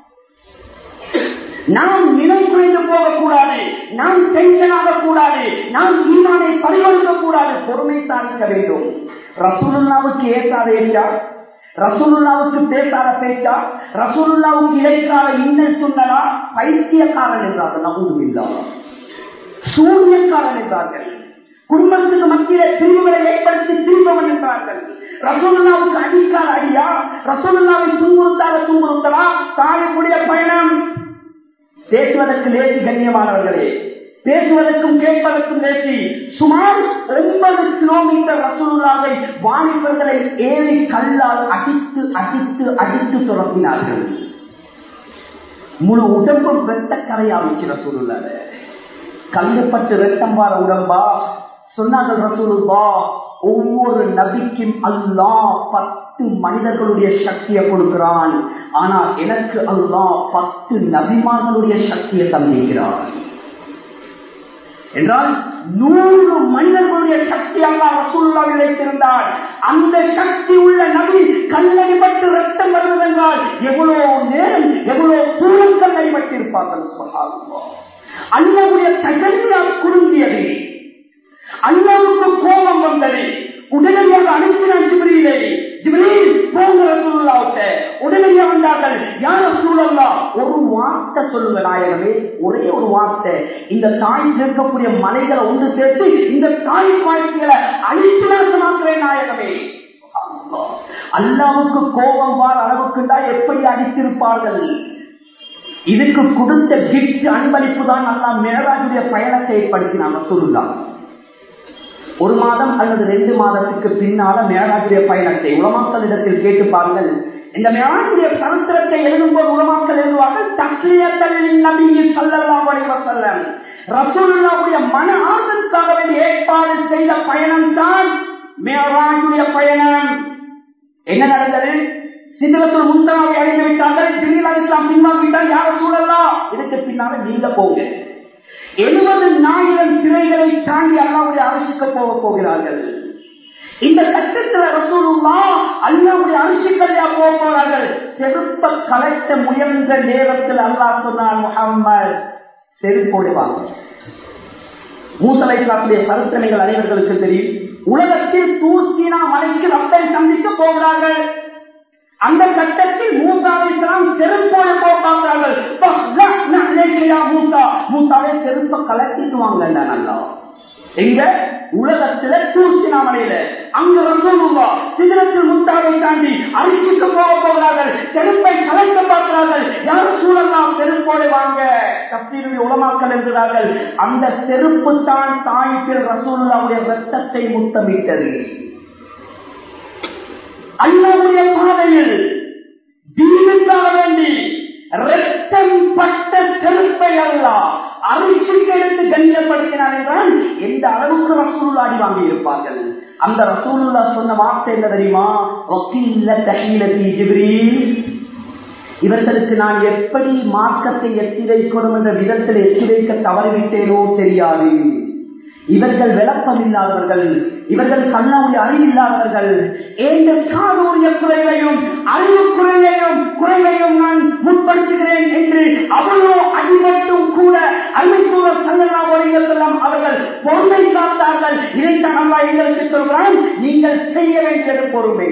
Speaker 1: நாம் நிலை குறைந்து போகக்கூடாது நாம் டென்ஷன் ஆகக்கூடாது நாம் ஈமானை பரிவழுக்க கூடாது பொறுமை சாதிக்க வேண்டும் ரசூலுல்லாவுக்கு ஏற்காத என்றால் ரசூலுல்லாவுக்கு பேசாத பேச்சா ரசூலுல்லாவுக்கு இடைக்கால இன்னல் சொன்னதா பைத்தியக்காரன் என்றார்கள் நம்புவில்லா சூரியக்காரன் என்றார்கள் குடும்பத்துக்கு மத்தியிலே பிரிவுகளை ஏற்படுத்தி திரும்பவன் என்றார்கள் ரசோல்லாவுக்கு அடிக்கால் அடியா ரசோல்லாவை துன்புறுத்தாத துன்புறுத்தலா தாயக்கூடிய பயணம் பேசுவதற்கு லேசி கண்ணியமானவர்களே பேசுவதற்கும் கேட்பதற்கும் லேசி சுமார் ஒன்பது கிலோமீட்டர் ரசூலுல்லாவை வாலிபர்களை ஏறி கல்லால் அடித்து அடித்து அடித்து துரத்தினார்கள் முழு உடம்பும் வெட்ட கரையாவிச்சு ரசூலுல்லாத கல்லுப்பட்டு ரத்தம் வார உடம்பா சொன்னார்கள் ரசூலுல்லா ஒவ்வொரு நபிக்கும் அல்லாஹ் பத்து மனிதர்களுடைய சக்தியை கொடுக்கிறான் ஆனால் எனக்கு அல்லாஹ் பத்து நபிமார்களுடைய சக்தியை தந்திருக்கிறான் என்றால் நூறு மனிதர்களுடைய சக்தி அல்லா ரசூல்லாவில் வைத்திருந்தால் அந்த சக்தி உள்ள நபி கல்லடிபட்டு ரத்தம் வருவதென்றால் எவ்வளவு நேரம் எவ்வளவு தூரம் கல்லடிபட்டிருப்பார்கள் சுபஹானல்லாஹ் அல்லாவுடைய தகவலா குறுங்கியது அல்லாவுக்கு கோபம் வந்தது உடனடியாக அனுப்பினான் ஜிபிரியிலே ஜிபிரியில் போங்க ரசூலுல்லாவுக்க உடனடியாக வந்தார்கள் யார் ரசூலுல்லா ஒரு வார்த்தை சொல்லுங்க நாயகமே ஒரே ஒரு வார்த்தை இந்த தாய் இருக்கக்கூடிய மலைகளை ஒன்று சேர்த்து இந்த தாய் வாழ்க்கைகளை அழித்து நாசமாக்குறேன் நாயகமே அல்லாவுக்கு கோபம் வார அளவுக்கு தான் எப்படி அடித்திருப்பார்கள் இதுக்கு கொடுத்த கிஃப்ட் அன்பளிப்பு தான் அல்லா மேலாஜுடைய பயணத்தை ஏற்படுத்தினாங்க சொல்லுதான் ஒரு மாதம் அல்லது ரெண்டு மாதத்துக்கு பின்னால மேலாஜுடைய பயணத்தை உலமாக்களிடத்தில் கேட்டு பாருங்கள் இந்த மேலாஜுடைய சரித்திரத்தை எழுதும்போது உலமாக்கள் எழுதுவார்கள் தக்லியத்தல் நபியை சொல்லலாம் வசல்லம் ரசூலுல்லாவுடைய மன ஆர்வத்துக்காக வேண்டிய ஏற்பாடு செய்த பயணம் தான் மேலாஜுடைய பயணம் என்ன நடந்தது சிந்தனத்தில் முந்தனாவை அழிந்து விட்டார்கள் ஜிபிரில் அலிஸ்லாம் பின்வாங்கிட்டால் யார சூழலாம் இதுக்கு பின்னால நீங்க போங்க எழுபது நாயிரம் சிறைகளை தாண்டி அல்லாவுடைய அரசுக்கு போக போகிறார்கள் இந்த கட்டத்தில் ரசூலுல்லா அல்லாவுடைய அரசுக்கல்லையா போக போறார்கள் செருப்ப கலைத்த முயன்ற நேரத்தில் அல்லாஹ் சொன்னார் முகம்மது செருப்போடு வாங்க மூசலை சாப்பிய சரித்திரங்கள் அனைவர்களுக்கு தெரியும் உலகத்தில் தூசினா மலைக்கு ரப்பை சந்திக்க போகிறார்கள் அந்த கட்டத்தில் மூசாவைத்தான் செருப்போட போட்டார்கள் மூசா மூசாவை செருப்ப கலட்டிட்டு வாங்க நல்லா எங்க உலகத்துல தூசினாமலையில அங்க ரசூலுவா சிதறத்தில் முத்தாவை தாண்டி அரிசிக்கு போக போகிறார்கள் செருப்பை கலைக்க பார்க்கிறார்கள் யார் சூழலாம் செருப்போடு வாங்க தப்தீருடைய உலமாக்கல் என்கிறார்கள் அந்த செருப்பு தான் தாய்ப்பில் ரசூலுல்லாவுடைய ரத்தத்தை முத்தமிட்டது அல்லாவுடைய பாதையில் தீனுக்காக வேண்டி ரத்தம் பட்ட செருப்பை அல்ல அரிசிக்கு எடுத்து கண்ணியப்படுத்தினார் என்றால் எந்த அளவுக்கு ரசூலுல்லா அடி வாங்கி இருப்பார்கள் அந்த ரசூலுல்லா சொன்ன வார்த்தை என்ன தெரியுமா வக்கீல்ல தஹீலத்தி ஜிப்ரீல் இவர்களுக்கு நான் எப்படி மார்க்கத்தை எத்தி வைக்கணும் என்ற விதத்தில் எத்தி வைக்க தவறிவிட்டேனோ தெரியாது இவர்கள் விளக்கம் இல்லாதவர்கள் இவர்கள் கண்ணாவுடைய அறிவில்லாதவர்கள் ஏந்த காதோடைய குறைவையும் அறிவு குறைவையும் குறைவையும் நான் முற்படுத்துகிறேன் என்று அவ்வளோ அடிமட்டும் கூட அறிவித்துள்ள சங்கராவரிகளெல்லாம் அவர்கள் பொறுமை காத்தார்கள் இதைத்தான் அல்லா எங்களுக்கு சொல்கிறான் நீங்கள் செய்ய வேண்டியது பொறுமை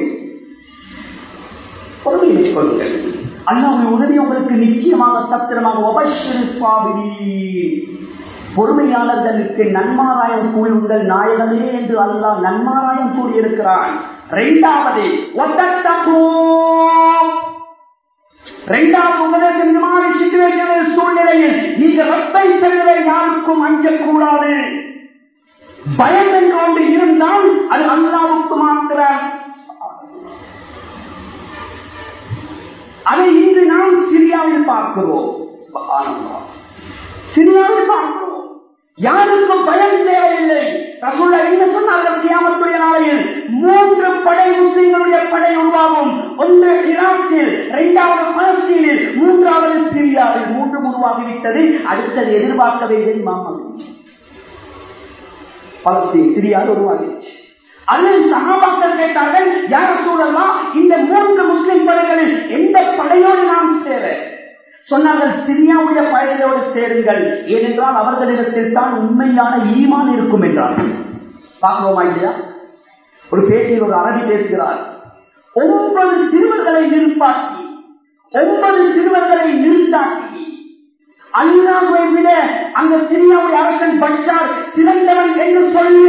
Speaker 1: பொறுமை மேற்கொள்ளுங்கள் அல்லாவுடைய உதவி உங்களுக்கு நிச்சயமாக சத்திரமாக உபஸ்வரி சுவாமி பொறுமையாளர்களுக்கு நன்மாராயம் கூறி உங்கள் நாயகமே என்று அல்லாஹ் நன்மாராயம் கூறியிருக்கிறான் இரண்டாவது இரண்டாவது உபதேசம் இந்த மாதிரி சிச்சுவேஷனில் சூழ்நிலையில் நீங்க ரப்பை தவிர யாருக்கும் அஞ்சக்கூடாது பயம் என்று ஒன்று இருந்தால் அது அல்லாவுக்கு மாத்திரம் அதை இன்று நாம் சிரியாவில் பார்க்கிறோம் சிரியாவில் பார்க்கிறோம் யாருக்கும் பயம் தேவையில்லை ரசூல்லா என்ன சொன்னார்கள் கியாமத்துடைய நாளையில் மூன்று படை முஸ்லிம்களுடைய படை உருவாகும் ஒன்று ஈராக்கில் இரண்டாவது பலஸ்தீனில் மூன்றாவது சிரியாவில் மூன்று உருவாகிவிட்டது அடுத்தது எதிர்பார்க்கவே மாமல் பலஸ்தீன் சிரியாவில் உருவாகிடுச்சு அதில் சகாபாக்கள் கேட்டார்கள் யார் சூழலாம் இந்த மூன்று முஸ்லிம் படைகளில் எந்த படையோடு நாம் சேர சொன்னார்கள் சிரியாவுடைய பயணோடு சேருங்கள் ஏனென்றால் அவர்களிடத்தில் தான் உண்மையான ஈமான் இருக்கும் என்றார் பார்க்கிறோமா இல்லையா ஒரு பேட்டியில் ஒரு அரபி பேசுகிறார் ஒன்பது சிறுவர்களை நிற்பாட்டி ஒன்பது சிறுவர்களை நிறுத்தாட்டி அல்லாவை விட அந்த சிரியாவுடைய அரசன் பஷார் சிறந்தவன் என்று சொல்லி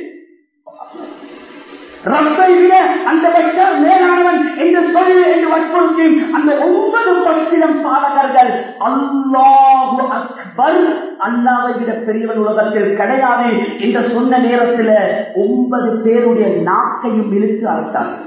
Speaker 1: ரப்பை விட அந்த பஷார் மேலானவன் என்று சொல்லி என்று வற்புறுத்தி அந்த ஒன்பது பட்சிடம் பாலகர்கள் அல்லாஹு அக்பர் அல்லாவை விட பெரியவன் உலகத்தில் கிடையாது என்று சொன்ன நேரத்தில் ஒன்பது பேருடைய நாக்கையும் இழுத்து அறுத்தார்கள்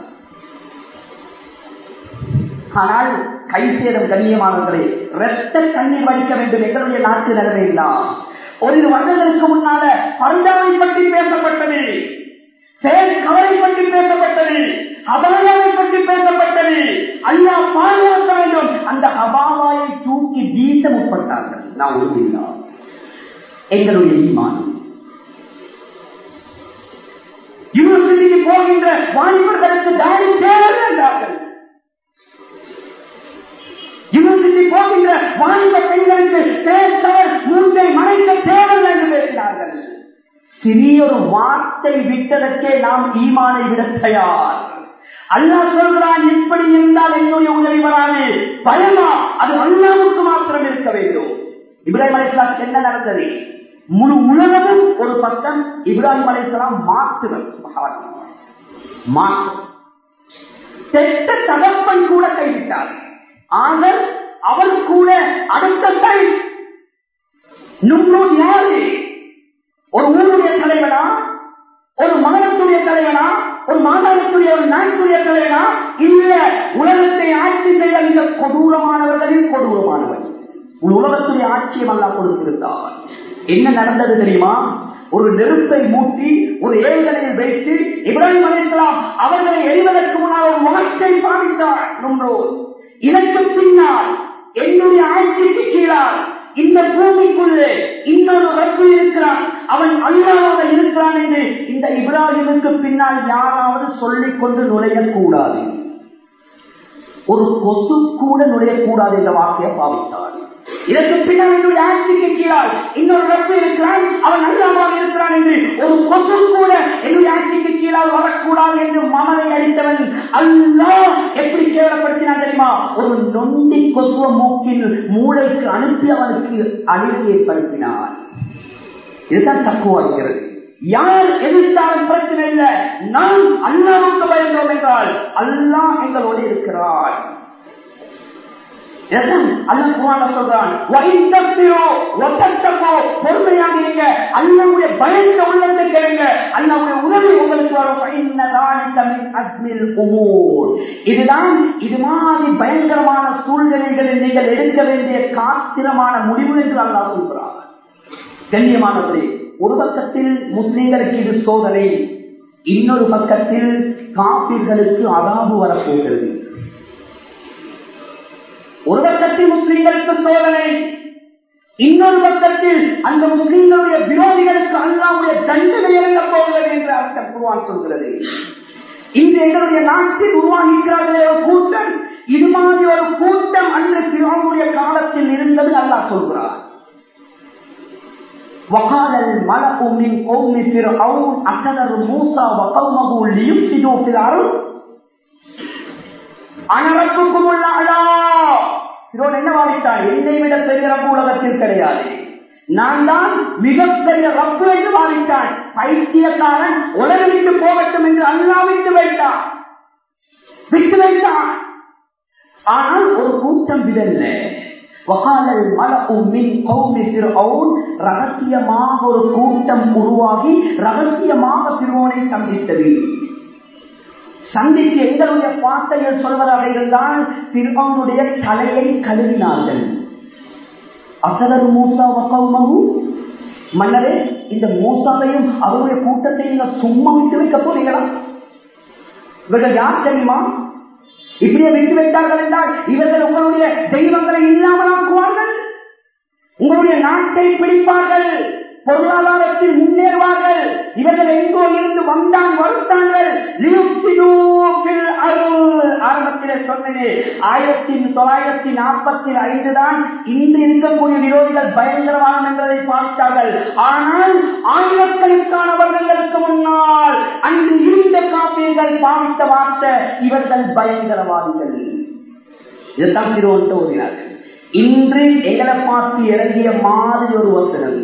Speaker 1: ஆனால் கை சேதம் கண்ணியமானவர்களே ரத்த கண்ணீர் வடிக்க வேண்டும் எங்களுடைய நாட்டு நிலைமை இல்லாம் ஒரு வருடங்களுக்கு முன்னால பரந்தாவை பற்றி பேசப்பட்டது செயல் கவலை பற்றி பேசப்பட்டது அபாயாவை பற்றி பேசப்பட்டது அல்லா பாதுகாக்க வேண்டும் அந்த அபாவாயை தூக்கி வீச முற்பட்டார்கள் நான் உறுதியா எங்களுடைய ஈமான் யூனிவர்சிட்டிக்கு போகின்ற வாலிபர்களுக்கு தாடி தேவை என்றார்கள் யூனிவர்சிட்டி போகின்ற வாலிப பெண்களுக்கு பேசால் மூச்சை மறைக்க தேவை என்று பேசினார்கள் சிறியொரு வார்த்தை விட்டதற்கே நாம் ஈமானை விட தயார் அல்லா சொல்கிறான் இப்படி இருந்தால் என்னுடைய உதவி வராது பயமா அது அல்லாவுக்கு மாத்திரம் இருக்க வேண்டும் இப்ராஹிம் அலிஸ்லாம் என்ன நடந்தது முழு உலகமும் ஒரு பக்கம் இப்ராஹிம் அலிஸ்லாம் மாற்றுவர் மாற்று தெட்ட தகப்பன் கூட கைவிட்டார் ஆனால் அவர் கூட அடுத்த கை நுண்ணூர் யாரு ஒரு ஊருடைய தலைவனா ஒரு மகனத்துடைய தலைவனா ஒரு மாதாளத்துடைய ஒரு நாட்டுடைய தலைவனா இல்ல உலகத்தை ஆட்சி செய்ய மிக கொடூரமானவர்களில் கொடூரமானவர் உலகத்துடைய ஆட்சியம் அல்லா கொடுத்திருந்தார் என்ன நடந்தது தெரியுமா ஒரு நெருப்பை மூட்டி ஒரு ஏழ்களையில் வைத்து இப்ராஹிம் அலிஸ்லாம் அவர்களை எரிவதற்கு முன்னால் ஒரு முகத்தை பாவித்தார் நுண்ணோர் இதற்கு பின்னால் என்னுடைய ஆட்சிக்கு கீழால் இந்த பூமிக்குள்ளே இன்னொரு ரப்பு இருக்கிறான் அவன் அல்லாத இருக்கிறான் என்று இந்த இப்ராஹிமுக்கு பின்னால் யாராவது சொல்லிக் கொண்டு நுழையக்கூடாது ஒரு கொசு கூட நுழையக்கூடாது என்ற வாக்கிய பாவித்தார் இதற்கு பின்னால் என்னுடைய ஆட்சிக்கு கீழால் இன்னொரு ரப்பு இருக்கிறான் அவன் அல்லாமல் இருக்கிறான் என்று ஒரு கொசு கூட என்னுடைய ஆட்சிக்கு கீழால் வரக்கூடாது என்று மமலை அளித்தவன் அல்லா எப்படி கேவலப்படுத்தினான் தெரியுமா ஒரு நொண்டி கொசுவ மூக்கில் மூளைக்கு அனுப்பி அவனுக்கு அழிவு ஏற்படுத்தினான் இதுதான் தக்குவாகிறது யார் எதிர்த்தாலும் பிரச்சனை இல்லை நாம் அல்லாவுக்கு பயந்தோம் என்றால் அல்லாஹ் எங்களோடு இருக்கிறார் பொறுமையாக இருங்க அல்லாவுடைய பயந்த உள்ளத்தை கேளுங்க அல்லாவுடைய உதவி உங்களுக்கு வரும் இதுதான் இது மாதிரி பயங்கரமான சூழ்நிலைகளில் நீங்கள் எடுக்க வேண்டிய காத்திரமான முடிவு என்று அல்லா சொல்கிறார் கண்ணியமானவரே ஒரு பக்கத்தில் முஸ்லிம்களுக்கு இது சோதனை இன்னொரு பக்கத்தில் காப்பீர்களுக்கு அதாபு வரப்போகிறது ஒரு பக்கத்தில் முஸ்லிம்களுக்கு சோதனை இன்னொரு பக்கத்தில் அந்த முஸ்லிம்களுடைய விரோதிகளுக்கு அல்லாவுடைய தண்டனை இறங்க போகிறது என்று அர்த்தம் குருவான் சொல்கிறது இன்று எங்களுடைய நாட்டில் உருவாகிக்கிறார்களே ஒரு கூட்டம் இது மாதிரி ஒரு கூட்டம் அன்று பிறனுடைய காலத்தில் இருந்தது அல்லா சொல்கிறார் وقال الملأ من قوم فرعون أتذر موسى وقومه ليفسدوا في الأرض أنا ربكم الأعلى என்ன வாதித்தான் என்னை விட பெரிய ரப்பு உலகத்தில் கிடையாது நான் தான் மிகப்பெரிய ரப்பு என்று வாதித்தான் பைத்தியக்காரன் உலகம் விட்டு போகட்டும் என்று அல்லா விட்டு வைத்தான் விட்டு வைத்தான் ஆனால் ஒரு கூட்டம் விடல்ல ரகசியமாக ஒரு கூட்டம் உருவாகி ரகசியமாக திருவோனை சந்தித்தது சந்தித்து எங்களுடைய வார்த்தைகள் சொல்வதாக இருந்தால் திருவனுடைய தலையை கழுவினார்கள் அசதர் மூசா வக்கவுமகு மன்னரே இந்த மூசாவையும் அவருடைய கூட்டத்தை நீங்க சும்மா விட்டு வைக்க போறீங்களா இவர்கள் யார் தெரியுமா இப்படியே விட்டு வைத்தார்கள் என்றால் இவர்கள் உங்களுடைய தெய்வங்களை இல்லாமல் ஆக்குவார்கள் உங்களுடைய நாட்டை பிடிப்பார்கள் பொருளாதாரத்தில் முன்னேறுவார்கள் இவர்கள் எங்கோ இருந்து வந்தான் வருத்தார்கள் ஆரம்பத்திலே சொன்னது ஆயிரத்தி தொள்ளாயிரத்தி நாற்பத்தி ஐந்து தான் இன்று இருக்கக்கூடிய விரோதிகள் பயங்கரவாதம் என்பதை பார்த்தார்கள் ஆனால் ஆயிரக்கணக்கான வருடங்களுக்கு முன்னால் அன்று இருந்த காப்பீர்கள் பாவித்த வார்த்தை இவர்கள் பயங்கரவாதிகள் இதைத்தான் திருவன்ட்டு ஓடினார்கள் இன்று எங்களை பார்த்து இறங்கிய மாதிரி ஒரு வசனம்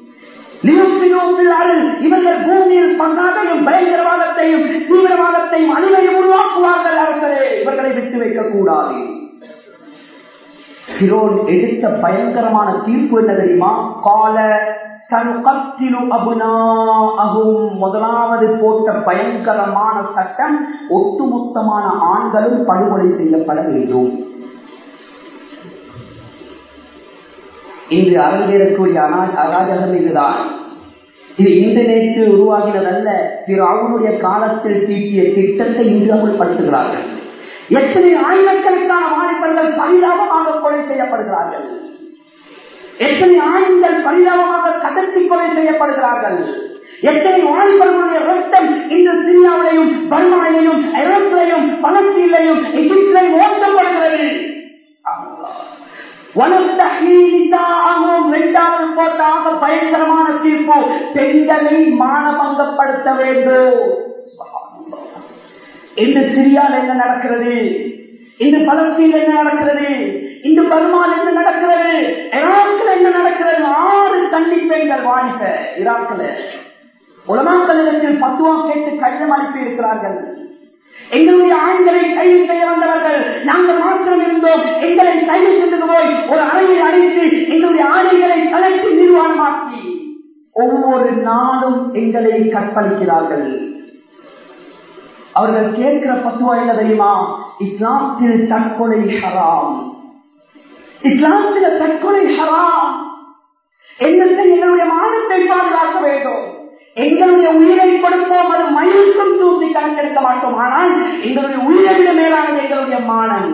Speaker 1: இவர்கள் பூமியில் பங்காதையும் பயங்கரவாதத்தையும் தீவிரவாதத்தையும் அழிவையும் உருவாக்குவார்கள் அரசரே இவர்களை விட்டு வைக்க கூடாது பிரோன் எடுத்த பயங்கரமான தீர்ப்பு என்ன தெரியுமா கால முதலாவது போட்ட பயங்கரமான சட்டம் ஒட்டுமொத்தமான ஆண்களும் படுகொலை செய்யப்பட வேண்டும் இன்று அரங்கேறக்கூடிய அராஜகம் இதுதான் இது இன்று நேற்று உருவாகினதல்ல திரு அவனுடைய காலத்தில் தீட்டிய திட்டத்தை இன்று அமல்படுத்துகிறார்கள் எத்தனை ஆயிரக்கணக்கான வாலிபர்கள் பரிதாபமாக கொலை செய்யப்படுகிறார்கள் எத்தனை ஆண்கள் பரிதாபமாக கடத்தி கொலை செய்யப்படுகிறார்கள் எத்தனை வாலிபர்களுடைய ரத்தம் இந்த சிரியாவிலையும் பர்மாவிலையும் ஐரோப்பிலையும் பலஸ்தீனிலையும் எகிப்திலையும் ஓட்டப்படுகிறது இரண்டாவது போட்டாக பயங்கரமான தீர்ப்பு பெண்களை மானபங்கப்படுத்த வேண்டும் இந்த சிரியால் என்ன நடக்கிறது இந்த பலஸ்தீன் என்ன நடக்கிறது இந்த பர்மால் என்ன நடக்கிறது ஈராக்கில் என்ன நடக்கிறது ஆறு கன்னி பெண்கள் வாணிக்க ஈராக்கில் உலமாக்களிடத்தில் பத்துவா கேட்டு கடிதம் அனுப்பி இருக்கிறார்கள் எங்களுடைய ஆண்களை கைது செய்ய வந்தவர்கள் நாங்கள் மாத்திரம் இருந்தோம் எங்களை கைது செய்து போய் ஒரு அறையை அழைத்து எங்களுடைய ஆணைகளை கலைத்து நிர்வாணமாக்கி ஒவ்வொரு நாளும் எங்களை கற்பழிக்கிறார்கள் அவர்கள் கேட்கிற பத்துவா என்ன தெரியுமா இஸ்லாத்தில் தற்கொலை ஹராம் இஸ்லாத்தில் தற்கொலை ஹராம் என்னத்தை எங்களுடைய மானத்தை பாதுகாக்க வேண்டும் எங்களுடைய உயிரை கொடுப்போம் அது மயிலுக்கும் தூசி கணக்கெடுக்க மாட்டோம் ஆனால் எங்களுடைய உயிரை விட மேலானது எங்களுடைய மானம்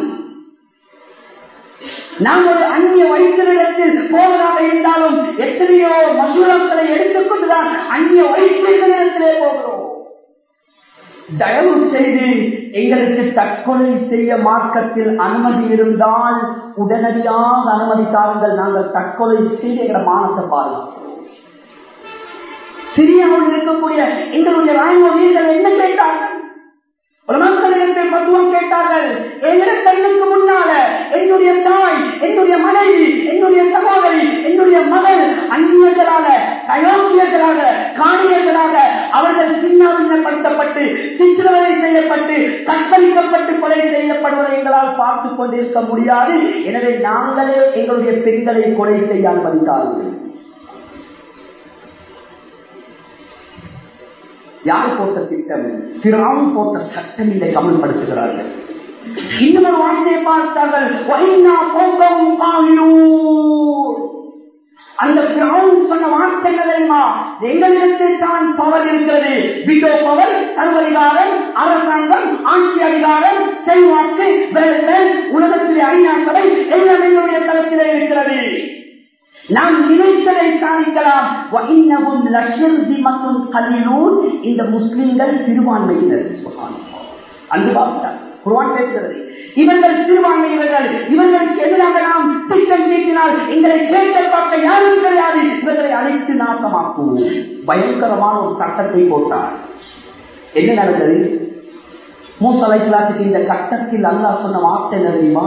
Speaker 1: நாம் ஒரு அந்நிய வைத்தியரிடத்தில் போவதாக இருந்தாலும் எத்தனையோ மசூரங்களை எடுத்துக்கொண்டுதான் அந்நிய வைத்தியரிடத்திலே போகிறோம் தயவு செய்து எங்களுக்கு தற்கொலை செய்ய மார்க்கத்தில் அனுமதி இருந்தால் உடனடியாக அனுமதி தாருங்கள் நாங்கள் தற்கொலை செய்து எங்களை மானத்தை பாருங்கள் சிரியாவில் இருக்கக்கூடிய எங்களுடைய ராணுவ வீரர்கள் என்ன கேட்டார்கள் உலகங்களிடத்தை மத்துவம் கேட்டார்கள் எங்களுடைய கண்ணுக்கு முன்னால என்னுடைய தாய் என்னுடைய மனைவி என்னுடைய சகோதரி என்னுடைய மகள் அந்நியர்களாக அயோக்கியர்களாக காணியர்களாக அவர்கள் சின்னாவினப்படுத்தப்பட்டு சித்திரவதை செய்யப்பட்டு கற்பழிக்கப்பட்டு கொலை செய்யப்படுவதை எங்களால் பார்த்துக் கொண்டிருக்க முடியாது எனவே நாங்களே எங்களுடைய பெண்களை கொலை செய்ய அனுமதித்தார்கள் யார் போட்ட திட்டம் திராவும் போட்ட சட்டம் இதை அமல்படுத்துகிறார்கள் இன்னும் ஒரு வார்த்தையை பார்த்தார்கள் வைனா போகவும் அந்த கிரௌண்ட் சொன்ன வார்த்தை என்ன தெரியுமா எங்களிடத்தில் தான் பவர் இருக்கிறது விடோ பவர் சர்வதிகாரம் அரசாங்கம் ஆட்சி அதிகாரம் செல்வாக்கு உலகத்திலே ஐநா சபை எல்லாம் எங்களுடைய தளத்திலே இருக்கிறது நாம் நினைத்ததை சாதிக்கலாம் மற்றும் கலிலூர் இந்த முஸ்லிம்கள் சிறுபான்மையினர் அன்று பார்த்தார் குர்வான் பேசுகிறது இவர்கள் சிறுபான்மையினர்கள் இவர்களுக்கு எதிராக நாம் திட்டம் தீட்டினால் எங்களை கேட்க பார்க்க யாரும் கிடையாது இவர்களை அழைத்து நாசமாக்குவோம் பயங்கரமான ஒரு சட்டத்தை போட்டார் என்ன நடந்தது மூசலை கிளாஸுக்கு இந்த கட்டத்தில் அல்லா சொன்ன வார்த்தை என்ன தெரியுமா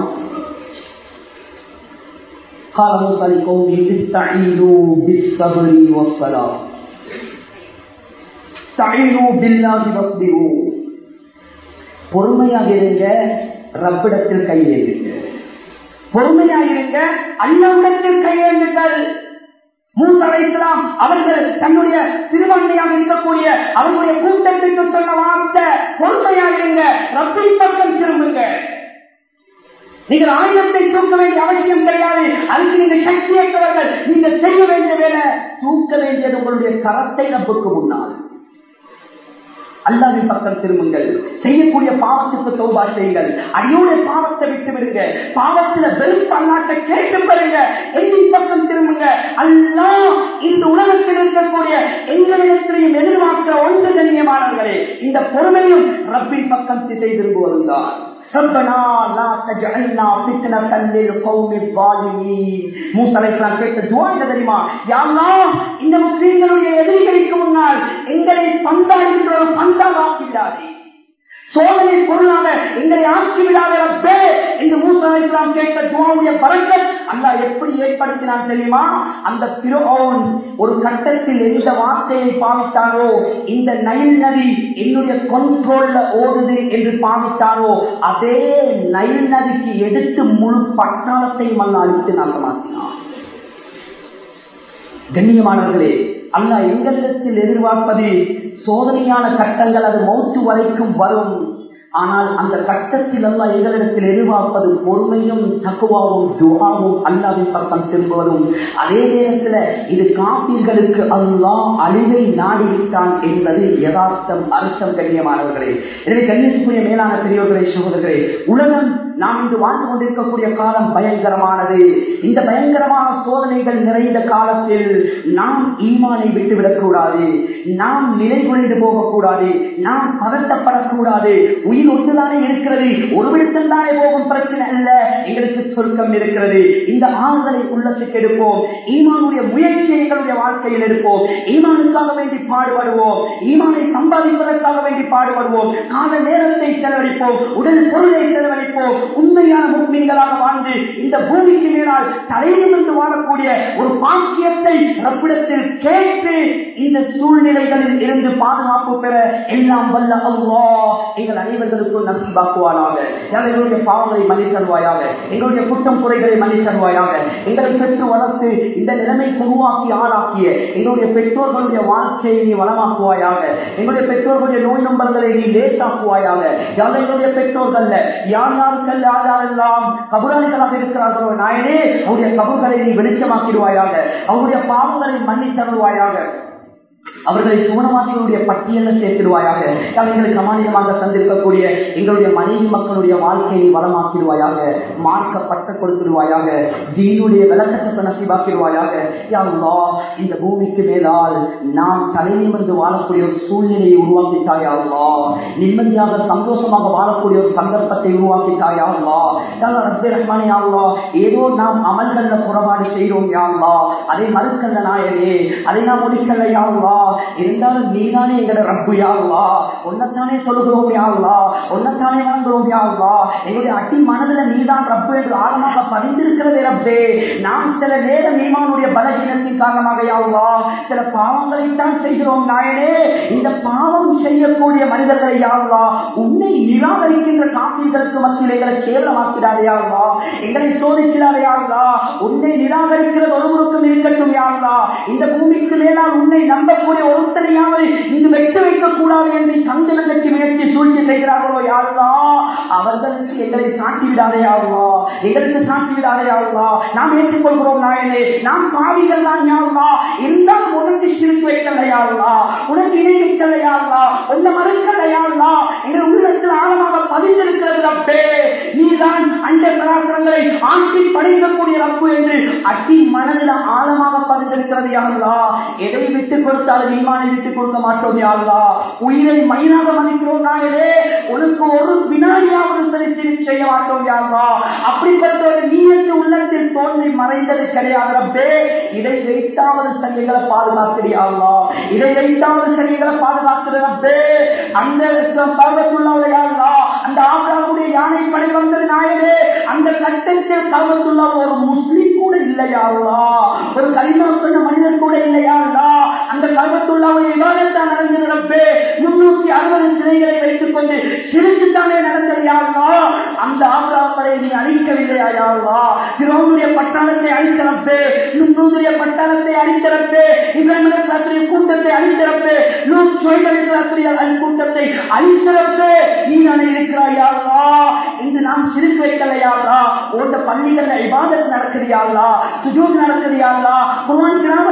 Speaker 1: قال موسى لقومه استعينوا بالصبر والصلاة استعينوا بالله واصبروا பொறுமையாக இருங்க ரப்பிடத்தில் கையேறுங்க பொறுமையாக இருங்க அல்லாவிடத்தில் கையேறுங்கள் மூசலைக்கலாம் அவர்கள் தன்னுடைய சிறுபான்மையாக இருக்கக்கூடிய அவர்களுடைய கூட்டத்திற்கு சொன்ன வார்த்தை பொறுமையாக இருங்க ரப்பின் பக்கம் திரும்புங்க நீங்கள் ஆயுதத்தை தூக்க வேண்டிய அவசியம் கிடையாது அதுக்கு நீங்க சக்தியற்றவர்கள் நீங்கள் செய்ய வேண்டிய வேலை தூக்க வேண்டியது உங்களுடைய கரத்தை நம்புக்கு முன்னால் அல்லாவின் பக்கம் திரும்புங்கள் செய்யக்கூடிய பாவத்துக்கு தோபா செய்யுங்கள் அடியோட பாவத்தை விட்டு விடுங்க பாவத்துல வெறுப்பு அல்லாட்ட கேட்டு பெறுங்க எண்ணின் பக்கம் திரும்புங்க அல்லா இந்த உலகத்தில் இருக்கக்கூடிய எங்களிடத்திலையும் எதிர்பார்க்கிற ஒன்று கண்ணியமானவர்களே இந்த பொறுமையும் ரப்பின் பக்கம் திசை திரும்புவதுதான் ربنا لا تجعلنا فتنة للقوم الظالمين மூசா அலைஹிஸ்ஸலாம் கேட்ட துஆ என்ன தெரியுமா யா அல்லாஹ் இந்த முஸ்லிம்களுடைய எதிரிகளுக்கு முன்னால் எங்களை பந்தா என்ற ஒரு பந்தாக ஆக்கிவிடாதே சோதனை பொருளாக எங்களை ஆக்கி விடாத ரப்பே என்று மூசா அலைஹிஸ்ஸலாம் கேட்ட துஆவுடைய பரக்கத் அல்லாஹ் எப்படி ஏற்படுத்தினான் தெரியுமா அந்த பிரோன் ஒரு கட்டத்தில் எந்த வார்த்தையை பாவித்தாரோ இந்த நைல் நதி என்னுடைய கண்ட்ரோல்ல ஓடுது என்று பாவித்தாரோ அதே நைல் நதிக்கு எடுத்து முழு பட்டாளத்தையும் அல்ல அழித்து நாசமாக்கினான் கண்ணியமானவர்களே அல்லாஹ் எங்களிடத்தில் எதிர்பார்ப்பது சோதனையான கட்டங்கள் அது மௌத்து வரைக்கும் வரும் ஆனால் அந்த கட்டத்தில் அல்ல எங்களிடத்தில் எதிர்பார்ப்பது பொறுமையும் தக்குவாவும் துவாவும் அல்லாவின் பக்கம் திரும்புவதும் அதே நேரத்தில் இது காப்பீர்களுக்கு அல்லாஹ் அழிவை நாடிவிட்டான் என்பது யதார்த்தம் அர்த்தம் கண்ணியமானவர்களே எனவே கண்ணியத்துக்குரிய மேலான பெரியவர்களே சகோதரர்களே உலகம் நாம் இன்று வாழ்ந்து கொண்டிருக்கக்கூடிய காலம் பயங்கரமானது இந்த பயங்கரமான சோதனைகள் நிறைந்த காலத்தில் நாம் ஈமானை விட்டுவிடக் கூடாது நாம் நிலை குறைந்து போகக்கூடாது நாம் பதட்டப்படக்கூடாது உயிர் ஒன்றுதானே இருக்கிறது ஒரு விடத்தில் தானே போகும் பிரச்சனை அல்ல எங்களுக்கு சொர்க்கம் இருக்கிறது இந்த ஆண்களை உள்ளத்துக்கு எடுப்போம் ஈமானுடைய முயற்சியை எங்களுடைய வாழ்க்கையில் எடுப்போம் ஈமானுக்காக வேண்டி பாடுபடுவோம் ஈமானை சம்பாதிப்பதற்காக வேண்டி பாடுபடுவோம் கால நேரத்தை செலவழிப்போம் உடல் பொருளை செலவழிப்போம் உண்மையான முக்மீன்களாக வாழ்ந்து இந்த பூமிக்கு மேலால் தலையிலிருந்து வாழக்கூடிய ஒரு பாக்கியத்தை ரப்பிடத்தில் கேட்டு இந்த சூழ்நிலைகளில் இருந்து பாதுகாப்பு பெற எல்லாம் வல்ல அல்லா எங்கள் அனைவர்களுக்கும் நம்பிபாக்குவானாக எங்களுடைய பாவங்களை மன்னித்தருவாயாக எங்களுடைய குற்றம் குறைகளை மன்னித்தருவாயாக எங்களை பெற்று வளர்த்து இந்த நிலைமை உருவாக்கி ஆளாக்கிய எங்களுடைய பெற்றோர்களுடைய வாழ்க்கையை நீ வளமாக்குவாயாக எங்களுடைய பெற்றோர்களுடைய நோய் நம்பர்களை நீ லேசாக்குவாயாக யார் எங்களுடைய பெற்றோர்கள் யார் யாருக்கல்ல யார் யாரெல்லாம் கபுராளிகளாக இருக்கிறார்களோ நாயனே அவருடைய கபுர்களை நீ வெளிச்சமாக்கிடுவாயாக அவருடைய பாவங்களை மன்னித்தருவாயாக அவர்களை சுவனவாசிகளுடைய பட்டியலில் சேர்த்திடுவாயாக எங்களுக்கு அமானியமாக தந்திருக்கக்கூடிய எங்களுடைய மனைவி மக்களுடைய வாழ்க்கையை வளமாக்கிடுவாயாக மார்க்கப்பட்ட கொடுத்துடுவாயாக தீனுடைய விளக்கத்தை நசிவாக்கிடுவாயாக யாருலா இந்த பூமிக்கு மேலால் நாம் தலைநிமிர்ந்து வாழக்கூடிய ஒரு சூழ்நிலையை உருவாக்கிட்டாயாருலா நிம்மதியாக சந்தோஷமாக வாழக்கூடிய ஒரு சந்தர்ப்பத்தை உருவாக்கிட்டாயாருலா ரப்பே ரஹ்மானே யாருலா ஏதோ நாம் அமல்கள்ல புறப்பாடு செய்கிறோம் யாருலா அதை மறுக்கல்ல நாயனே அதை நாம் ஒழிக்கல்ல யாருலா இருந்தாலும் நீதானே எங்களை ரப்பு யாருலா ஒன்னத்தானே சொல்லுகிறோம் யாருலா ஒன்னத்தானே வணங்குறோம் யாருலா எங்களுடைய அட்டி மனதுல நீதான் ரப்பு என்று ஆழமாக பதிந்திருக்கிறது ரப்பே நாம் சில நேரம் ஈமானுடைய பலகீனத்தின் காரணமாக யாருலா சில பாவங்களை தான் செய்கிறோம் நாயனே இந்த பாவம் செய்யக்கூடிய மனிதர்களை யாருலா உன்னை நிராகரிக்கின்ற காப்பீர்களுக்கு மத்தியில் எங்களை கேவலமாக்கிறாரே யாருலா எங்களை சோதிக்கிறாரே யாருலா உன்னை நிராகரிக்கிறது ஒருவருக்கும் இருக்கட்டும் யாருலா இந்த பூமிக்கு மேலால் உன்னை நம்பக்கூடிய ஒருத்தனையாவது இங்கு வெட்டு வைக்க கூடாது என்று சந்திரனுக்கு முயற்சி சூழ்ச்சி செய்கிறார்களோ யாருலா அவர்களுக்கு எங்களை சாட்டி விடாதே யாருலா எங்களுக்கு சாட்டி விடாதே யாருலா நாம் ஏற்றுக்கொள்கிறோம் நாயனே நாம் பாவிகள் தான் யாருலா இருந்தாலும் உனக்கு சிரித்து வைக்கல யாருலா உனக்கு இணை வைக்கல யாருலா உன்னை மறுக்கல யாருலா எங்கள் உள்ளத்தில் ஆழமாக பதிந்திருக்கிறது ரப்பே நீதான் அண்ட பராசரங்களை ஆட்சி படைக்கக்கூடிய ரப்பு என்று அட்டி மனதில் ஆழமாக பதிந்திருக்கிறது யாருலா எதை விட்டுக் கொடுத்தாலும் ஈமானை விட்டுக் கொடுக்க மாட்டோம் யாருலா உயிரை மயிலாக மதிக்கிறோம் நாங்களே உனக்கு ஒரு வினாடியாவது சரி சரி செய்ய மாட்டோம் யாருலா அப்படிப்பட்ட ஒரு நீயத்து உள்ளத்தில் தோன்றி மறைந்தது கிடையாது ரப்பே இதை வைத்தாவது சங்கைகளை பாதுகாக்கிறியாங்களா இதை வைத்தாவது சங்கைகளை பாதுகாக்கிறப்பே அந்த பருவத்துள்ளவங்க யாருலா அந்த ஆப்ராவுடைய யானை படை வந்தது நாயனே அந்த கட்டத்தில் கல்வத்துள்ள ஒரு முஸ்லிம் கூட இல்லையாருலா ஒரு கலிமா சொன்ன மனிதன் கூட இல்லையாருலா அந்த கல்வத்துள்ளாவுடைய விவாதத்தான் நடந்திருப்பே முன்னூத்தி அறுபது சிலைகளை வைத்துக் கொண்டு சிரிச்சுத்தானே நடந்தது யாருலா அந்த ஆப்ராப்படை நீ அழிக்கவில்லையா யாருலா திரோனுடைய பட்டாளத்தை அழித்திறப்பே நுண்ணுடைய பட்டாளத்தை அழித்திறப்பே இவர்களுடைய கூட்டத்தை அழித்திறப்பே நூறு சுயமளிக்கிறார்கள் கூட்டத்தை அழித்திறப்பே நீ தானே இருக்கிறாயாங்களா இன்று நாம் சிரிக்க வைக்கலையாங்களா ஓட்ட பள்ளிகள்ல இபாதத் நடக்குறியாங்களா சுஜூத் நடக்குறியாங்களா குர்ஆன் கிராமத் நடக்குது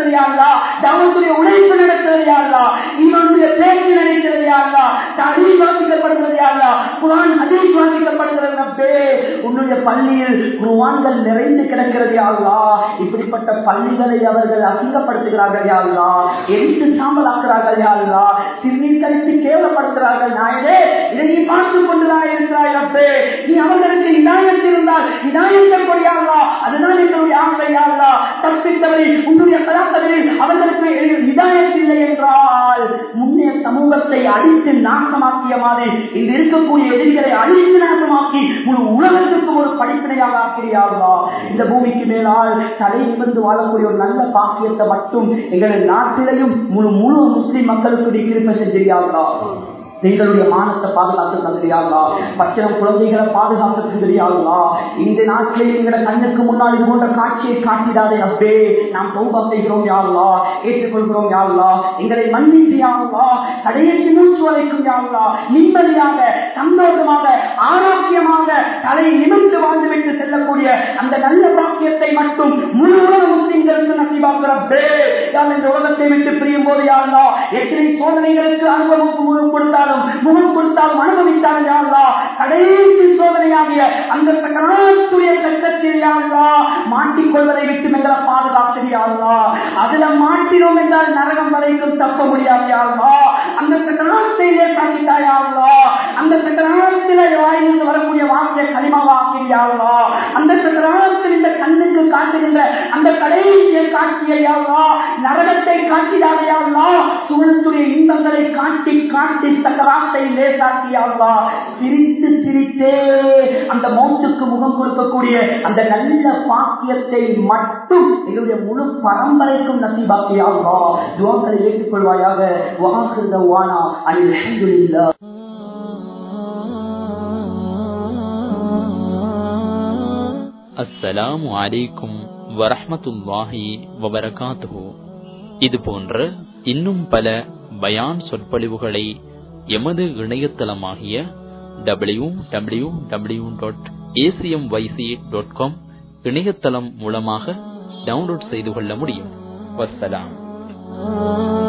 Speaker 1: நடக்கிறது யாருலா தாவத்துடைய உழைப்பு நடக்கிறது யாருலா இவனுடைய பேச்சு நடக்கிறது யாருலா தடி வாசிக்கப்படுகிறது யாருலா குரான் அதீஸ் வாசிக்கப்படுகிறது ரப்பே உன்னுடைய பள்ளியில் குர்ஆன்கள் நிறைந்து கிடக்கிறது யாருலா இப்படிப்பட்ட பள்ளிகளை அவர்கள் அசிங்கப்படுத்துகிறார்கள் யாருலா எரித்து சாம்பலாக்குறார்கள் யாருலா சிறுநீர் கழித்து கேவலப்படுத்துகிறார்கள் நாயனே இதை நீ பார்த்துக் கொண்டுதான் இருக்கிறாய் ரப்பே நீ அவர்களுக்கு இதாயத்து இருந்தால் இதாயத்தை கொடியாங்களா அதுதான் எங்களுடைய ஆசையாங்களா தப்பித்தவரை உன்னுடைய கலாத்தவரில் அவர்களுக்கு இதாயத்து இல்லை என்றால் முன்னே சமூகத்தை அழித்து நாசமாக்கிய மாதிரி இங்கு இருக்கக்கூடிய எதிரிகளை அழித்து நாசமாக்கி முழு உலகத்துக்கு ஒரு படிப்பினையாக ஆக்கிறியார்களா இந்த பூமிக்கு மேலால் தலை நிமிர்ந்து வாழக்கூடிய ஒரு நல்ல பாக்கியத்தை மட்டும் எங்களுடைய நாட்டிலையும் முழு முழு முஸ்லிம் மக்களுக்கு நீ கிருப்பை செஞ்சிருக்காங்களா எங்களுடைய மானத்தை பாதுகாத்து தந்திரியாங்களா பச்சனம் குழந்தைகளை பாதுகாத்து தந்திரியாங்களா இந்த நாட்டிலே எங்களோட கண்ணுக்கு முன்னாடி போன்ற காட்சியை காட்டிடாதே அப்பே நாம் தௌபா செய்கிறோம் யாருலா ஏற்றுக்கொள்கிறோம் யாருலா எங்களை மன்னித்து யாருலா கடைசி மூச்சு வரைக்கும் யாருலா நிம்மதியாக சந்தோஷமாக ஆரோக்கியமாக தலை நிமிர்ந்து வாழ்ந்துவிட்டு செல்லக்கூடிய அந்த நல்ல பாக்கியத்தை மட்டும் முழு உலக முஸ்லிம்களுக்கு நசிவாக்குறப்பே யார் இந்த உலகத்தை விட்டு பிரியும் போது யாருலா எத்தனை சோதனைகளுக்கு அனுபவம் கொடுத்தாலும் முகம் கொடுத்தாலும் அனுபவித்தாலும் யாருலா கடைசி சோதனையாகிய அந்த சக்கராத்துடைய கட்டத்தில் யாருலா மாட்டிக்கொள்வதை விட்டு எங்களை பாதுகாத்து யாருலா அதுல மாட்டினோம் என்றால் நரகம் வரைக்கும் தப்ப முடியாது யாருலா அந்த சக்கராத்தையிலே காட்டிட்டாயாருலா அந்த சக்கராத்தில வாயிலிருந்து வரக்கூடிய வார்த்தை களிமாவாக்கி யாருலா அந்த சக்கராத்தில் இந்த கண்ணுக்கு காட்டுகின்ற அந்த கடைசிய காட்சியை யாருலா நரகத்தை காட்டிடாதையாருலா சுழத்துடைய இன்பங்களை காட்டி காட்டி சக்கராத்தை லேசாக்கியாருலா சிரித்து சிரித்தே அந்த மௌத்துக்கு முகம் கொடுக்கக்கூடிய அந்த நல்ல பாக்கியத்தை மட்டும் எங்களுடைய முழு பரம்பரைக்கும் நசீபாக்கியாருலா துவாக்களை ஏற்றுக்கொள்வாயாக வாக்குத வானா அனில் அல்ஹம்துலில்லாஹ்
Speaker 2: அஸ்ஸலாமு அலைக்கும் வரஹ்மத்துல்லாஹி வபரகாத்துஹு இது போன்ற இன்னும் பல பயான் சொற்பொழிவுகளை எமது இணையதளமாகிய W W W dot ACM YC dot com இணையதளம் மூலமாக டவுன்லோட் செய்து கொள்ள முடியும் வஸ்ஸலாம்